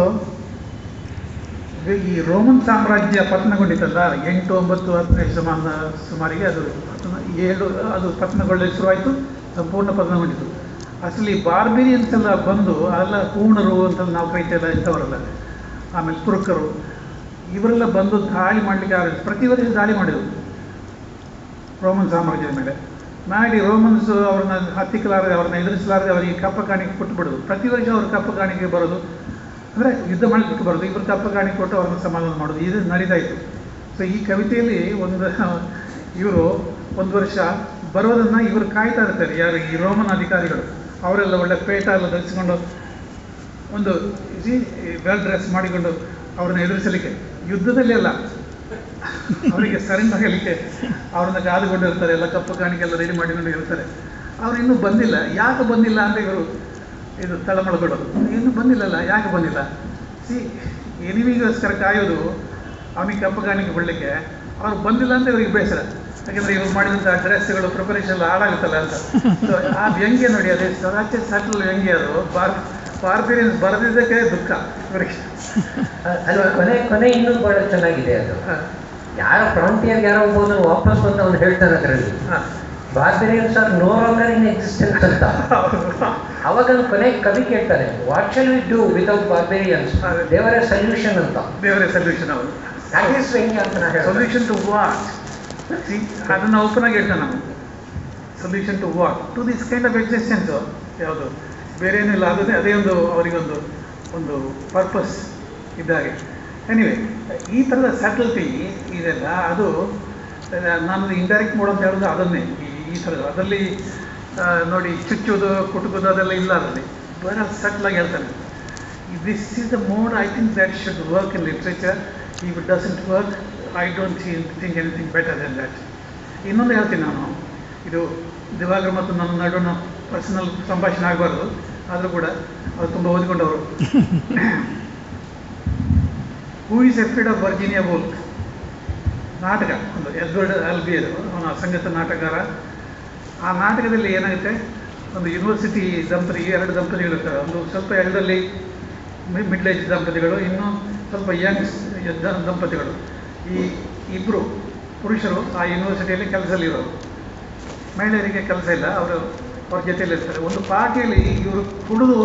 ಈ ರೋಮನ್ ಸಾಮ್ರಾಜ್ಯ ಪತನಗೊಂಡಿತ್ತಲ್ಲ ಎಂಟು ಒಂಬತ್ತು ಹತ್ತನೇ ಶತಮಾನ ಸುಮಾರಿಗೆ ಅದು ಪತನ ಏಳು ಅದು ಪತನಗೊಳ್ಳಲು ಶುರುವಾಯಿತು ಸಂಪೂರ್ಣ ಪತನಗೊಂಡಿತು ಅಸಲಿ ಬಾರ್ಬೇರಿಯನ್ಸ್ ಎಲ್ಲ ಬಂದು ಅಲ್ಲ ಪೂರ್ಣರು ಅಂತ ನಾವು ಕರಿತೇವೆ ಇಂಥವರಲ್ಲ ಆಮೇಲೆ ತುರ್ಕರು ಇವರೆಲ್ಲ ಬಂದು ದಾಳಿ ಮಾಡಲಿಕ್ಕೆ ಆಗ ಪ್ರತಿ ವರ್ಷ ದಾಳಿ ಮಾಡಿದರು ರೋಮನ್ ಸಾಮ್ರಾಜ್ಯದ ಮೇಲೆ ಮಾಡಿ ರೋಮನ್ಸ್ ಅವ್ರನ್ನ ಹತ್ತಿಕ್ಕಲಾರದೆ ಅವ್ರನ್ನ ಎದುರಿಸಲಾರದೆ ಅವರಿಗೆ ಕಪ್ಪ ಕಾಣಿಕೆ ಕೊಟ್ಟು ಬಿಡೋದು ಪ್ರತಿ ವರ್ಷ ಅವರು ಕಪ್ಪ ಕಾಣಿಕೆ ಬರೋದು ಅಂದರೆ ಯುದ್ಧ ಮಾಡಲಿಕ್ಕೆ ಬರೋದು ಇಬ್ಬರು ಕಪ್ಪ ಕಾಣಿಕೆ ಕೊಟ್ಟು ಅವ್ರನ್ನ ಸಮಾಧಾನ ಮಾಡೋದು ಇದು ನಡೀತಾ ಇತ್ತು ಸೊ ಈ ಕವಿತೆಯಲ್ಲಿ ಒಂದು ಇವರು ಒಂದು ವರ್ಷ ಬರೋದನ್ನು ಇವರು ಕಾಯ್ತಾ ಇರ್ತಾರೆ ಯಾರು ಈ ರೋಮನ್ ಅಧಿಕಾರಿಗಳು ಅವರೆಲ್ಲ ಒಳ್ಳೆ ಪೇಟ ಎಲ್ಲ ಧರಿಸಿಕೊಂಡು ಒಂದು ವೆಲ್ ಡ್ರೆಸ್ ಮಾಡಿಕೊಂಡು ಅವ್ರನ್ನ ಎದುರಿಸಲಿಕ್ಕೆ ಯುದ್ಧದಲ್ಲಿ ಅಲ್ಲ ಅವರಿಗೆ ಸರೆಂಡರ್ ಆಗಲಿಕ್ಕೆ ಅವ್ರನ್ನ ಕಾದುಕೊಂಡಿರ್ತಾರೆ ಎಲ್ಲ ಕಪ್ಪು ಕಾಣಿಕೆಲ್ಲ ರೆಡಿ ಮಾಡಿಕೊಂಡು ಇರ್ತಾರೆ ಅವ್ರು ಇನ್ನೂ ಬಂದಿಲ್ಲ ಯಾಕೆ ಬಂದಿಲ್ಲ ಅಂತ ಇವರು ಇದು ತಳಮಳಗೊಳ್ಳೋದು ಇನ್ನೂ ಬಂದಿಲ್ಲಲ್ಲ ಯಾಕೆ ಬಂದಿಲ್ಲ ಸಿ ಎನಿಮಿಗೋಸ್ಕರ ಕಾಯೋದು ಅವನಿಗೆ ಕಪ್ಪು ಕಾಣಿಕೆ ಬಿಡಲಿಕ್ಕೆ ಅವ್ರು ಬಂದಿಲ್ಲ ಅಂತ ಇವರಿಗೆ ಬೇಸರ ಯಾಕಂದರೆ ಇವ್ರು ಮಾಡಿದಂಥ ಡ್ರೆಸ್ಗಳು ಪ್ರಿಪರೇಷನ್ ಎಲ್ಲ ಹಾಳಾಗುತ್ತಲ್ಲ ಅಂತ ಸೊ ಆ ವ್ಯಂಗ್ಯ ನೋಡಿ ಅದೇ ಸ್ವರಾಜ್ಯ ಸಟಲ್ ವ್ಯಂಗ್ಯ ಅದು ಬಾರ್ ಬಾರ್ಬೇರಿಯನ್ಸ್ ಬರೆದಿದ್ದಕ್ಕೆ ದುಃಖ ಇವರಿಗೆ ಅಲ್ವಾ ಕೊನೆ ಕೊನೆ ಇನ್ನೂ ಬಹಳ ಚೆನ್ನಾಗಿದೆ ಅದು ಹಾಂ ಯಾರೋ ಫ್ರಾಂಟಿಯರ್ ಯಾರೋ ಒಬ್ಬನು ವಾಪಸ್ ಬಂದು ಅವನು ಹೇಳ್ತಾನೆ ಅದರಲ್ಲಿ ಹಾಂ barbarians are no longer in existence ಅಂತ ಅವಾಗ ಅವ್ನು ಕೊನೆ ಕವಿ ಕೇಳ್ತಾನೆ what shall we do without barbarians ದೇವರ ಸೊಲ್ಯೂಷನ್ ಅಂತ ದೇವರೇ ಸೊಲ್ಯೂಷನ್ ಅವರು ದಟ್ ಈಸ್ ವ್ಯಂಗ್ಯ ಅಂತ ನಾ ಹೇಳ್ತೇನೆ. ಸೊಲ್ಯೂಷನ್ ಟು ವಾಟ್ ಅದನ್ನು ಓಪನ್ ಆಗಿ ಹೇಳ್ತಾನೆ ನಾವು solution to what to this kind of existence ಯಾವುದು ಬೇರೆ ಏನಿಲ್ಲ ಅದೇ ಅದೇ ಒಂದು ಅವರಿಗೊಂದು ಒಂದು ಪರ್ಪಸ್ ಇದ್ದಾಗೆ ಎನಿವೆ ಈ ಥರದ ಸಟಲ್ಟಿ ಇದೆಲ್ಲ ಅದು ನಾನು ಇಂಡೈರೆಕ್ಟ್ ಮೋಡ್ ಅಂತ ಹೇಳೋದು ಅದನ್ನೇ ಈ ಈ ಥರದ್ದು ಅದರಲ್ಲಿ ಆ, ನೋಡಿ ಚುಚ್ಚೋದು ಕುಟುಕೋದು ಅದೆಲ್ಲ ಇಲ್ಲ ಅದರಲ್ಲಿ ಬಹಳ ಸಟ್ಲಾಗಿ ಹೇಳ್ತಾನೆ this is the mode I think that should work in literature if it doesn't work I don't think anything better then that ಇನ್ನೊಂದು ಹೇಳ್ತೀನಿ ನಾನು ಇದು ದಿವಾಗರ್ ಮತ್ತು ನನ್ನ ನಡುವಿನ ಪರ್ಸನಲ್ ಸಂಭಾಷಣೆ ಆಗಬಾರ್ದು ಆದರೂ ಕೂಡ ಅವರು ತುಂಬ ಓದಿಕೊಂಡವರು who is afraid of Virginia ಬೋಲ್ಕ್ ನಾಟಕ ಒಂದು ಎಡ್ವರ್ಡ್ ಆಲ್ಬಿಯರ್ ಅವನ ಸಂಗೀತ ನಾಟಕಗಾರ ಆ ನಾಟಕದಲ್ಲಿ ಏನಾಗುತ್ತೆ ಒಂದು ಯೂನಿವರ್ಸಿಟಿ ದಂಪತಿ ಎರಡು ದಂಪತಿಗಳು ಇರ್ತಾರೆ ಒಂದು ಸ್ವಲ್ಪ ಎಲ್ಡರ್ಲಿ ಮಿಡ್ಲ್ ಏಜ್ ದಂಪತಿಗಳು ಇನ್ನು ಸ್ವಲ್ಪ ಯಂಗ್ ದಂಪತಿಗಳು ಈ ಇಬ್ಬರು ಪುರುಷರು ಆ ಯೂನಿವರ್ಸಿಟಿಯಲ್ಲಿ ಕೆಲಸದಲ್ಲಿರೋರು ಮಹಿಳೆಯರಿಗೆ ಕೆಲಸ ಇಲ್ಲ ಅವರು ಅವ್ರ ಜೊತೆಯಲ್ಲಿ ಇರ್ತಾರೆ ಒಂದು ಪಾರ್ಟಿಯಲ್ಲಿ ಇವರು ಕುಡಿದು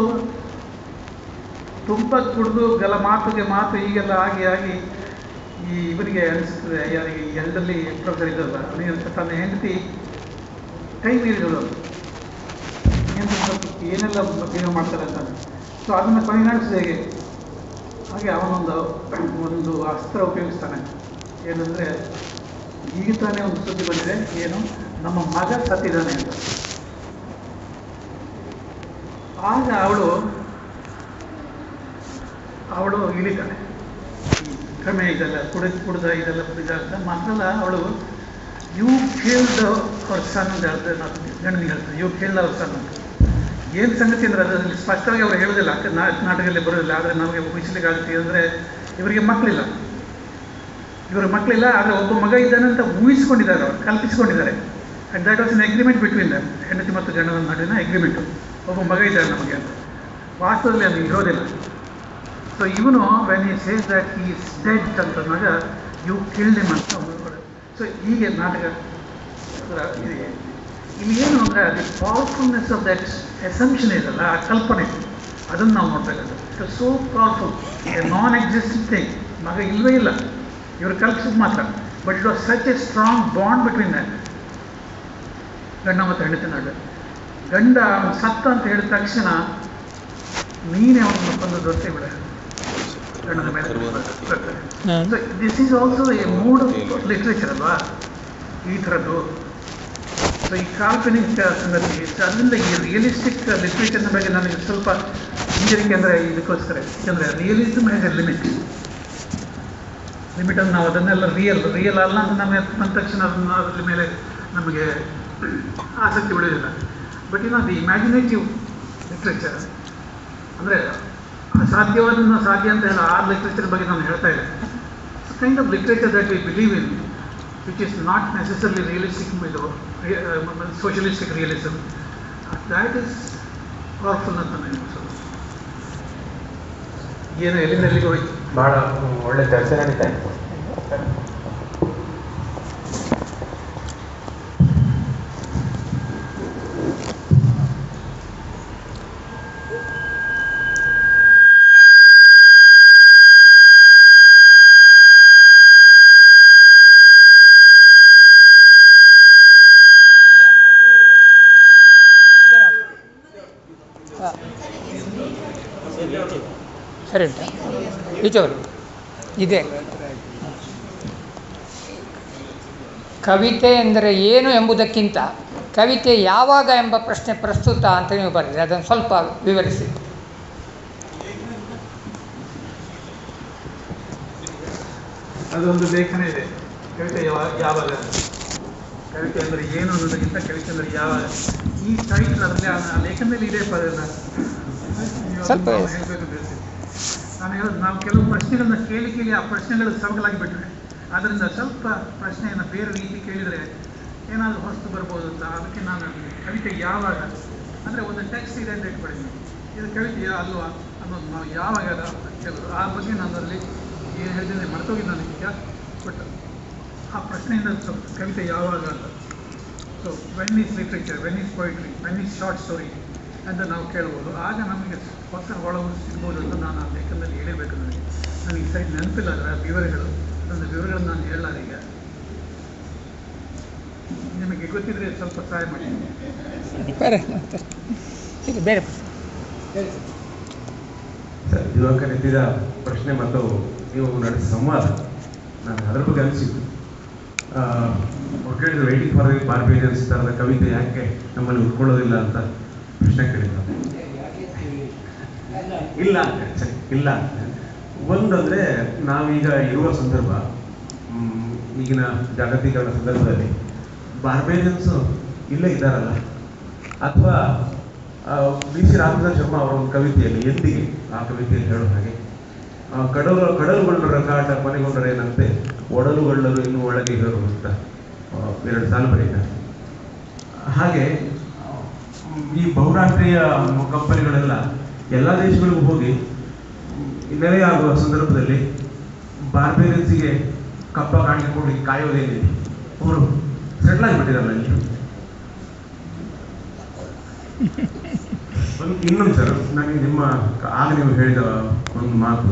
ತುಂಬ ಕುಡಿದು ಗಲ ಮಾತುಗೆ ಮಾತು ಹೀಗೆಲ್ಲ ಆಗಿ ಆಗಿ ಈ ಇವರಿಗೆ ಅನಿಸ್ತದೆ ಯಾರಿಗೆ ಎಲ್ಡರ್ಲಿ ಪ್ರೊಫೆಸರ್ ಇದ್ದಲ್ಲ ಅವನಿಗೆ ಅನ್ಸುತ್ತೆ ತನ್ನ ಹೆಂಡತಿ ಕೈ ಮೀರಿದಳು ಏನು ಸ್ವಲ್ಪ ಏನೆಲ್ಲ ಬಿಹೇವ್ ಮಾಡ್ತಾರೆ ಅಂತ ಸೊ ಅದನ್ನು ಪರಿಗಣಿಸಿದ ಹೇಗೆ ಹಾಗೆ ಅವನೊಂದು ಒಂದು ಅಸ್ತ್ರ ಉಪಯೋಗಿಸ್ತಾನೆ ಏನಂದರೆ ಈಗ ತಾನೇ ಒಂದು ಸುದ್ದಿ ಬಂದಿದೆ ಏನು ನಮ್ಮ ಮಗ ಸತ್ತಿದ್ದಾನೆ ಅಂತ ಆಗ ಅವಳು ಅವಳು ಇಳಿತಾಳೆ ಈ ಕ್ರಮೆ ಇದೆಲ್ಲ ಕುಡಿದ ಕುಡ್ದ ಇದೆಲ್ಲ ಕುಡಿದ ಅಂತ ಮಾತ್ರ ಅಲ್ಲ ಅವಳು ಯು ಕೇಳ್ದ ಅವ್ರ ಸನ್ ಅಂತ ಹೇಳ್ತಾರೆ ನಾನು ಗಂಡನಿಗೆ ಹೇಳ್ತಾರೆ ಯು ಕೇಳ್ದ ಅವ್ರ ಸನ್ ಅಂತ ಏನು ಸಂಗತಿ ಅಂದರೆ ಅದರಲ್ಲಿ ಸ್ಪಷ್ಟವಾಗಿ ಅವ್ರು ಹೇಳೋದಿಲ್ಲ ಅಕ್ಕ ನಾ- ನಾಟಕದಲ್ಲಿ ಬರೋದಿಲ್ಲ ಆದರೆ ನಮಗೆ ಊಹಿಸ್ಲಿಕ್ಕೆ ಆಗುತ್ತೆ ಅಂದರೆ ಇವರಿಗೆ ಮಕ್ಕಳಿಲ್ಲ ಇವರ ಮಕ್ಕಳಿಲ್ಲ ಆದರೆ ಒಬ್ಬ ಮಗ ಇದ್ದಾನೆ ಅಂತ ಊಹಿಸ್ಕೊಂಡಿದ್ದಾರೆ ಅವರು ಕಲ್ಪಿಸ್ಕೊಂಡಿದ್ದಾರೆ and that was an agreement between them ಹೆಂಡತಿ ಮತ್ತು ಗಂಡನ ನಡುವಿನ ಅಗ್ರಿಮೆಂಟು ಒಬ್ಬ ಮಗ ಇದ್ದಾನೆ ನಮಗೆ ಅಂತ ವಾಸ್ತವದಲ್ಲಿ ಅದು ಇರೋದಿಲ್ಲ ಸೊ ಇವನು when he says that he is dead ಅಂತಂದಾಗ ಯು ಕಿಲ್ಡ್ ಹಿಮ್ ಅಂತ ಸೊ ಹೀಗೆ ನಾಟಕ ಅದರ ಇದೆ. ಇಲ್ಲಿ ಏನು ಅಂದರೆ ಅದು ಪವರ್ಫುಲ್ನೆಸ್ ಆಫ್ ದಟ್ ಎಸಂಪ್ಷನ್ ಇದಲ್ಲ ಆ ಕಲ್ಪನೆ ಅದನ್ನು ನಾವು ನೋಡಬೇಕಾಗುತ್ತೆ so powerful a non existing thing ಮಗ ಇಲ್ಲವೇ ಇಲ್ಲ ಇವರು ಕಲ್ಪಿಸಿದ್ ಮಾತ್ರ but it was such a strong bond between that ಗಂಡ ಮತ್ತು ಹೆಂಡತಿ ನಡುವೆ ಗಂಡ ಅವ್ನು ಸತ್ತ ಅಂತ ಹೇಳಿದ ತಕ್ಷಣ ನೀನೇ ಅವನನ್ನು ಕೊಂದದ್ದು ಅಂತ ಬಿಡ ಗಂಡನ ಮೇಲೆ this is also a mood literature ಅಲ್ವಾ ಈ ಥರದ್ದು ಸೊ ಈ ಕಾಲ್ಪನಿಕ ಸಂಗತಿ ಅದರಿಂದ ಈ ರಿಯಲಿಸ್ಟಿಕ್ ಲಿಟ್ರೇಚರ್ನ ಬಗ್ಗೆ ನನಗೆ ಸ್ವಲ್ಪ ಇಂಜಿನಿಯರಿಂಗ್ ಅಂದರೆ ಇದಕ್ಕೋಸ್ಕರ ಯಾಕಂದರೆ realism has a limit limit ನಾವು ಅದನ್ನೆಲ್ಲ ರಿಯಲ್ ರಿಯಲ್ ಅಲ್ಲ ಅಂತ ನಮ್ಮ ಬಂದ ತಕ್ಷಣ ಅದನ್ನ ಅದ್ರ ಮೇಲೆ ನಮಗೆ ಆಸಕ್ತಿ ಉಳಿಯೋದಿಲ್ಲ ಬಟ್ ಇನ್ನು ದಿ ಇಮ್ಯಾಜಿನೇಟಿವ್ ಲಿಟ್ರೇಚರ್ ಅಂದರೆ ಅಸಾಧ್ಯವಾದನ್ನು ಸಾಧ್ಯ ಅಂತ ಹೇಳೋ ಆ ಲಿಟ್ರೇಚರ್ ಬಗ್ಗೆ ನಾನು ಹೇಳ್ತಾ ಇದ್ದೆ kind of literature that we believe in which is not necessarily realistic ಇದು socialistic realism that is powerful ಅಂತ ನನಗೆ ಅನ್ಸೋದು ಏನು ಎಲ್ಲಿಂದ ಎಲ್ಲಿಗೆ ಹೋಯ್ತು ಬಹಳ ಒಳ್ಳೆ ಚರ್ಚೆ ನಡೀತಾ ಇತ್ತು ಸರಿ ಉಂಟಾ ಈಚೆವರು ಇದೆ ಕವಿತೆ ಎಂದರೆ ಏನು ಎಂಬುದಕ್ಕಿಂತ ಕವಿತೆ ಯಾವಾಗ ಎಂಬ ಪ್ರಶ್ನೆ ಪ್ರಸ್ತುತ ಅಂತ ನೀವು ಬರೆದಿರಿ ಅದನ್ನು ಸ್ವಲ್ಪ ವಿವರಿಸಿ ಅದೊಂದು ಲೇಖನ ಇದೆ ಕವಿತೆ ಯಾವ ಯಾವಾಗ ಕವಿತೆ ಅಂದರೆ ಏನು ಅನ್ನೋದಕ್ಕಿಂತ ಕವಿತೆ ಅಂದರೆ ಯಾವಾಗ ಈ ಟೈಟ್ಲ್ ಅದರಲ್ಲಿ ಆ ಲೇಖನದಲ್ಲಿ ಇದೆ ಪದ ಸ್ವಲ್ಪ ಹೇಳಬೇಕು ನಾನು ಹೇಳೋದು ನಾವು ಕೆಲವು ಪ್ರಶ್ನೆಗಳನ್ನ ಕೇಳಿ ಕೇಳಿ ಆ ಪ್ರಶ್ನೆಗಳು ಸವಗಲಾಗಿ ಬಿಟ್ರೆ ಅದರಿಂದ ಸ್ವಲ್ಪ ಪ್ರಶ್ನೆಯನ್ನು ಬೇರೆ ರೀತಿ ಕೇಳಿದರೆ ಏನಾದರೂ ಹೊಸ್ತು ಬರ್ಬೋದು ಅಂತ ಅದಕ್ಕೆ ನಾನು ಕವಿತೆ ಯಾವಾಗ ಅಂದರೆ ಒಂದು ಟೆಕ್ಸ್ಟ್ ಇದೆ ಅಂತ ಇಟ್ಕೊಳ್ಳಿ ಇದು ಕವಿತೆಯ ಅಲ್ವಾ ಅನ್ನೋದು ನಾವು ಯಾವಾಗ ಅದ ಕೆಲವರು ಆ ಬಗ್ಗೆ ನಾನು ಅದರಲ್ಲಿ ಏನು ಹೇಳಿದ್ದೇನೆ ಮರ್ತೋಗಿದ್ದು ನನಗೆ ಈಗ ಬಟ್ ಆ ಪ್ರಶ್ನೆಯಿಂದ ಸ್ವಲ್ಪ ಕವಿತೆ ಯಾವಾಗ ಅಂತ so when is literature when is poetry when is short story ಅಂತ ನಾವು ಕೇಳ್ಬೋದು ಆಗ ನಮಗೆ ಹೊಸ ಒಳವು ಸಿಗ್ಬೋದು ಅಂತ ನಾನು ಆ ಲೇಖನದಲ್ಲಿ ಹೇಳಿರಬೇಕು ನನಗೆ ನನಗೆ ಸರಿ ನೆನಪಿಲ್ಲ ಅದರ ವಿವರಗಳು ನನ್ನ ವಿವರಗಳನ್ನು ನಾನು ಹೇಳಲ್ಲ ಈಗ ನಿಮಗೆ ಗೊತ್ತಿದ್ರೆ ಸ್ವಲ್ಪ ಸಹಾಯ ಮಾಡಿ ಬೇರೆ ಇದು ಬೇರೆ ಸರ್ ದಿವಾಕರ್ ಎತ್ತಿದ ಪ್ರಶ್ನೆ ಮತ್ತು ನೀವು ನಡೆಸಿದ ಸಂವಾದ ನಾನು ಅದರ ಬಗ್ಗೆ ಅನಿಸಿದ್ದು ಅವ್ರು ಕೇಳಿದ್ರು ವೈಟಿಂಗ್ ಫಾರ್ ಬಾರ್ಬೇರಿಯನ್ಸ್ ಥರದ ಕವಿತೆ ಯಾಕೆ ನಮ್ಮಲ್ಲಿ ಉಟ್ಕೊಳ್ಳೋದಿಲ್ಲ ಅಂತ ಪ್ರಶ್ನೆ ಕೇಳಿದ್ರು ಇಲ್ಲ ಅಂತ ಸರಿ ಇಲ್ಲ ಅಂತ ಒಂದಂದ್ರೆ ನಾವೀಗ ಇರುವ ಸಂದರ್ಭ ಮ್, ಈಗಿನ ಜಾಗತೀಕರಣ ಸಂದರ್ಭದಲ್ಲಿ ಬಾರ್ಬೇರಿಯನ್ಸ್ ಇಲ್ಲೇ ಇದ್ದಾರಲ್ಲ ಅಥವಾ ಬಿ ಸಿ ರಾಮಚಂದ್ರ ಶರ್ಮಾ ಅವರ ಒಂದು ಕವಿತೆಯಲ್ಲಿ ಎಂದಿಗೆ ಆ ಕವಿತೆಯಲ್ಲಿ ಹೇಳೋ ಹಾಗೆ ಆ, ಕಡಲು ಕಡಲುಗೊಳ್ಳರ ಕಾಟ ಕೊನೆಗೊಂಡರೇನಂತೆ ಒಡಲುಗೊಳ್ಳರು ಇನ್ನು ಒಳಗೆ ಹೇಳು ಅಂತ ಆ, ಎರಡು ಸಾಲು ಬರೀತಾರೆ ಹಾಗೆ ಆ, ಈ ಬಹುರಾಷ್ಟ್ರೀಯ ಕಂಪನಿಗಳೆಲ್ಲ ಎಲ್ಲ ದೇಶಗಳಿಗೂ ಹೋಗಿ ನೆಲೆಯಾಗುವ ಸಂದರ್ಭದಲ್ಲಿ ಬಾರ್ಬೇರಿಯನ್ಸಿಗೆ ಕಪ್ಪ ಕಾಣಿಕೆ ಕೊಡ್ಲಿಕ್ಕೆ ಕಾಯೋದೇನಿದೆ ಅವರು ಸೆಟ್ಲ್ ಆಗಿಬಿಟ್ಟಿರಲ್ಲ ಇಲ್ಲಿ ಒಂದು ಇನ್ನೊಂದು ಸರ್ ನನಗೆ ನಿಮ್ಮ ಆಗ ನೀವು ಹೇಳಿದ ಒಂದು ಮಾತು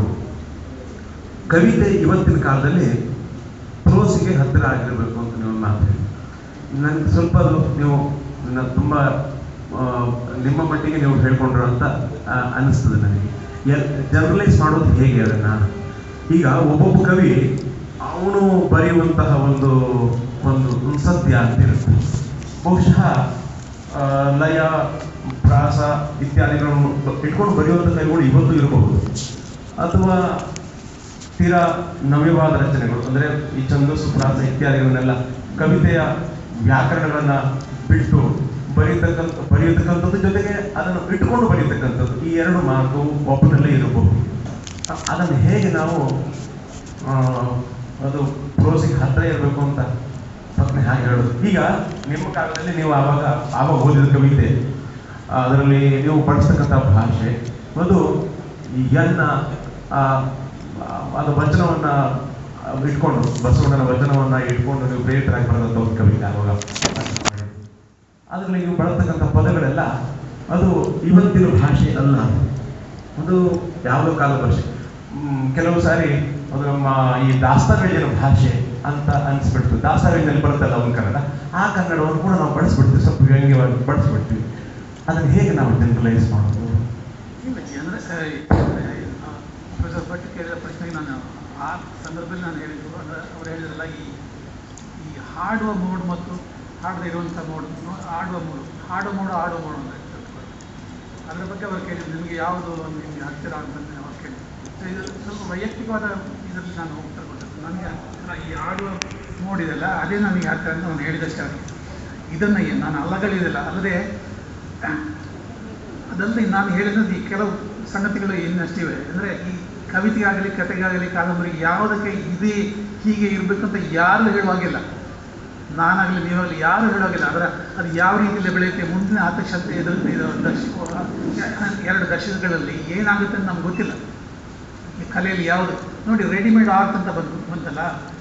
ಕವಿತೆ ಇವತ್ತಿನ ಕಾಲದಲ್ಲಿ ಪ್ರೋಸಿಗೆ ಹತ್ತಿರ ಆಗಿರಬೇಕು ಅಂತ ನೀವು ಒಂದು ಮಾತು ಹೇಳಿ ನನಗೆ ಸ್ವಲ್ಪ ಅದು ನೀವು ನನ್ನ ತುಂಬ ಆ, ನಿಮ್ಮ ಮಟ್ಟಿಗೆ ನೀವು ಹೇಳ್ಕೊಂಡ್ರು ಅಂತ ಆ, ಅನಿಸ್ತದೆ ನನಗೆ ಎಲ್ ಜನರಲೈಸ್ ಮಾಡೋದು ಹೇಗೆ ಅದನ್ನ ಈಗ ಒಬ್ಬೊಬ್ಬ ಕವಿ ಅವನು ಬರೆಯುವಂತಹ ಒಂದು ಒಂದು ಒಂದು ಸತ್ಯ ಅಂತಿರುತ್ತೆ ಬಹುಶಃ ಆ, ಲಯ ಪ್ರಾಸ ಇತ್ಯಾದಿಗಳನ್ನು ಇಟ್ಕೊಂಡು ಬರೆಯುವಂಥ ಕವಿಗಳು ಇವತ್ತು ಇರಬಹುದು ಅಥವಾ ತೀರಾ ನವ್ಯವಾದ ರಚನೆಗಳು ಅಂದರೆ ಈ ಛಂದಸ್ಸು ಪ್ರಾಸ ಇತ್ಯಾದಿಗಳನ್ನೆಲ್ಲ ಕವಿತೆಯ ವ್ಯಾಕರಣಗಳನ್ನ ಬಿಟ್ಟು ಬರೀತಕ್ಕಂಥ ಬರೆಯತಕ್ಕಂಥದ್ದು ಜೊತೆಗೆ ಅದನ್ನು ಇಟ್ಕೊಂಡು ಬರೀತಕ್ಕಂಥದ್ದು ಈ ಎರಡು ಮಾರ್ಗವು ಒಬ್ಬನಲ್ಲೇ ಇರಬಹುದು ಅ- ಅದನ್ನು ಹೇಗೆ ನಾವು ಆ, ಅದು ಪ್ರೋಸಿಗೆ ಹತ್ತಿರ ಇರಬೇಕು ಅಂತ ಪ್ರಶ್ನೆ ಹಾಗೆ ಹೇಳೋದು ಈಗ ನಿಮ್ಮ ಕಾಲದಲ್ಲಿ ನೀವು ಆವಾಗ ಆವಾಗ ಓದಿದ ಕವಿತೆ ಅದರಲ್ಲಿ ನೀವು ಬಳಸ್ತಕ್ಕಂಥ ಭಾಷೆ ಅದು ಈ ಎನ್ನ ಆ, ಆ, ಅದು ವಚನವನ್ನ ಆ, ಇಟ್ಕೊಂಡು ಬಸವಣ್ಣನ ವಚನವನ್ನ ಇಟ್ಕೊಂಡು ನೀವು ಪ್ರೇರಿತರಾಗಿ ಬರೆದಂಥ ಒಂದು ಕವಿತೆ ಆವಾಗ ಅದರಲ್ಲಿ ನೀವು ಬಳಸ್ತಕ್ಕಂಥ ಪದಗಳೆಲ್ಲ ಅದು ಇವತ್ತಿನ ಭಾಷೆ ಅಲ್ಲ ಅದು ಯಾವುದೋ ಕಾಲದ ಭಾಷೆ ಮ್, ಕೆಲವು ಸಾರಿ ಅದು ನಮ್ಮ ಈ ದಾಸ್ತಾವೇಜಿನ ಭಾಷೆ ಅಂತ ಅನಿಸ್ಬಿಡ್ತು ದಾಸ್ತಾವೇಜಿನಲ್ಲಿ ಬರುತ್ತಲ್ಲ ಒಂದು ಕನ್ನಡ ಆ ಕನ್ನಡವನ್ನು ಕೂಡ ನಾವು ಬಳಸ್ಬಿಡ್ತೀವಿ ಸ್ವಲ್ಪ ವ್ಯಂಗ್ಯವಾಗಿ ಬಳಸ್ಬಿಡ್ತೀವಿ ಅದನ್ನು ಹೇಗೆ ನಾವು ಜನರಲೈಸ್ ಮಾಡೋದು ಇಲ್ಲ ಜನರ ಪ್ರೊಫೆಸರ್ ಭಟ್ ಕೇಳಿದ ಪ್ರಶ್ನೆಗೆ ನಾನು ಆ ಸಂದರ್ಭದಲ್ಲಿ ನಾನು ಹೇಳಿದ್ದು ಅಂದರೆ ಅವ್ರು ಹೇಳಿದ್ರಲ್ಲ ಈ ಈ ಹಾಡುವ ಮೋಡ್ ಮತ್ತು ಹಾಡದೇ ಇರುವಂಥ ಮೋಡ್ ಆಡುವ ಮೋಡು ಹಾಡುವ ಮೋಡು ಆಡುವ ಮೋಡು ಅಂತ ತಿಳ್ಕೊಳ್ಳಿ. ಅದ್ರ ಬಗ್ಗೆ ಅವ್ರು ಕೇಳಿದ್ರು ನಿಮಗೆ ಯಾವುದು ಒಂದು ನಿಮಗೆ ಹತ್ತಿರ ಅಂತಂದು ಅವ್ರು ಕೇಳಿದ್ರು ಸೊ ಇದು ಸ್ವಲ್ಪ ವೈಯಕ್ತಿಕವಾದ ಇದರಲ್ಲಿ ನಾನು ಉತ್ತರ ಕೊಟ್ಟದ್ದು ನನಗೆ ಹತ್ತಿರ ಈ ಆಡುವ ಮೋಡ್ ಇದೆಲ್ಲ ಅದೇ ನನಗೆ ಹತ್ತಿರ ಅಂತ ನಾನು ಹೇಳಿದಷ್ಟೇ ಆಗಿದೆ ಇದನ್ನು ಏನು ನಾನು ಅಲ್ಲಗಳಿದಿಲ್ಲ ಅಲ್ಲದೆ ಅದಲ್ಲದೆ ನಾನು ಹೇಳಿದ್ದು ಈ ಕೆಲವು ಸಂಗತಿಗಳು ಇನ್ನಷ್ಟಿವೆ ಅಂದರೆ ಈ ಕವಿತೆಗಾಗಲಿ ಕತೆಗಾಗಲಿ ಕಾದಂಬರಿಗೆ ಯಾವುದಕ್ಕೆ ಇದೇ ಹೀಗೆ ಇರಬೇಕಂತ ಯಾರು ಹೇಳುವಾಗಿಲ್ಲ ನಾನಾಗಲಿ ನೀವಾಗಲಿ ಯಾರು ಹೇಳೋಗಿಲ್ಲ ಅದರ ಅದು ಯಾವ ರೀತಿಯಲ್ಲಿ ಬೆಳೆಯುತ್ತೆ ಮುಂದಿನ ಆತಕ್ಷತೆ ಇದು ಇದು ದಶ ಎರಡು ದಶಕಗಳಲ್ಲಿ ಏನಾಗುತ್ತೆ ಅಂತ ನಮ್ಗೆ ಗೊತ್ತಿಲ್ಲ ಈ ಕಲೆಯಲ್ಲಿ ಯಾವುದು ನೋಡಿ ರೆಡಿಮೇಡ್ ಆರ್ಟ್ ಅಂತ ಬಂದು ಬಂತಲ್ಲ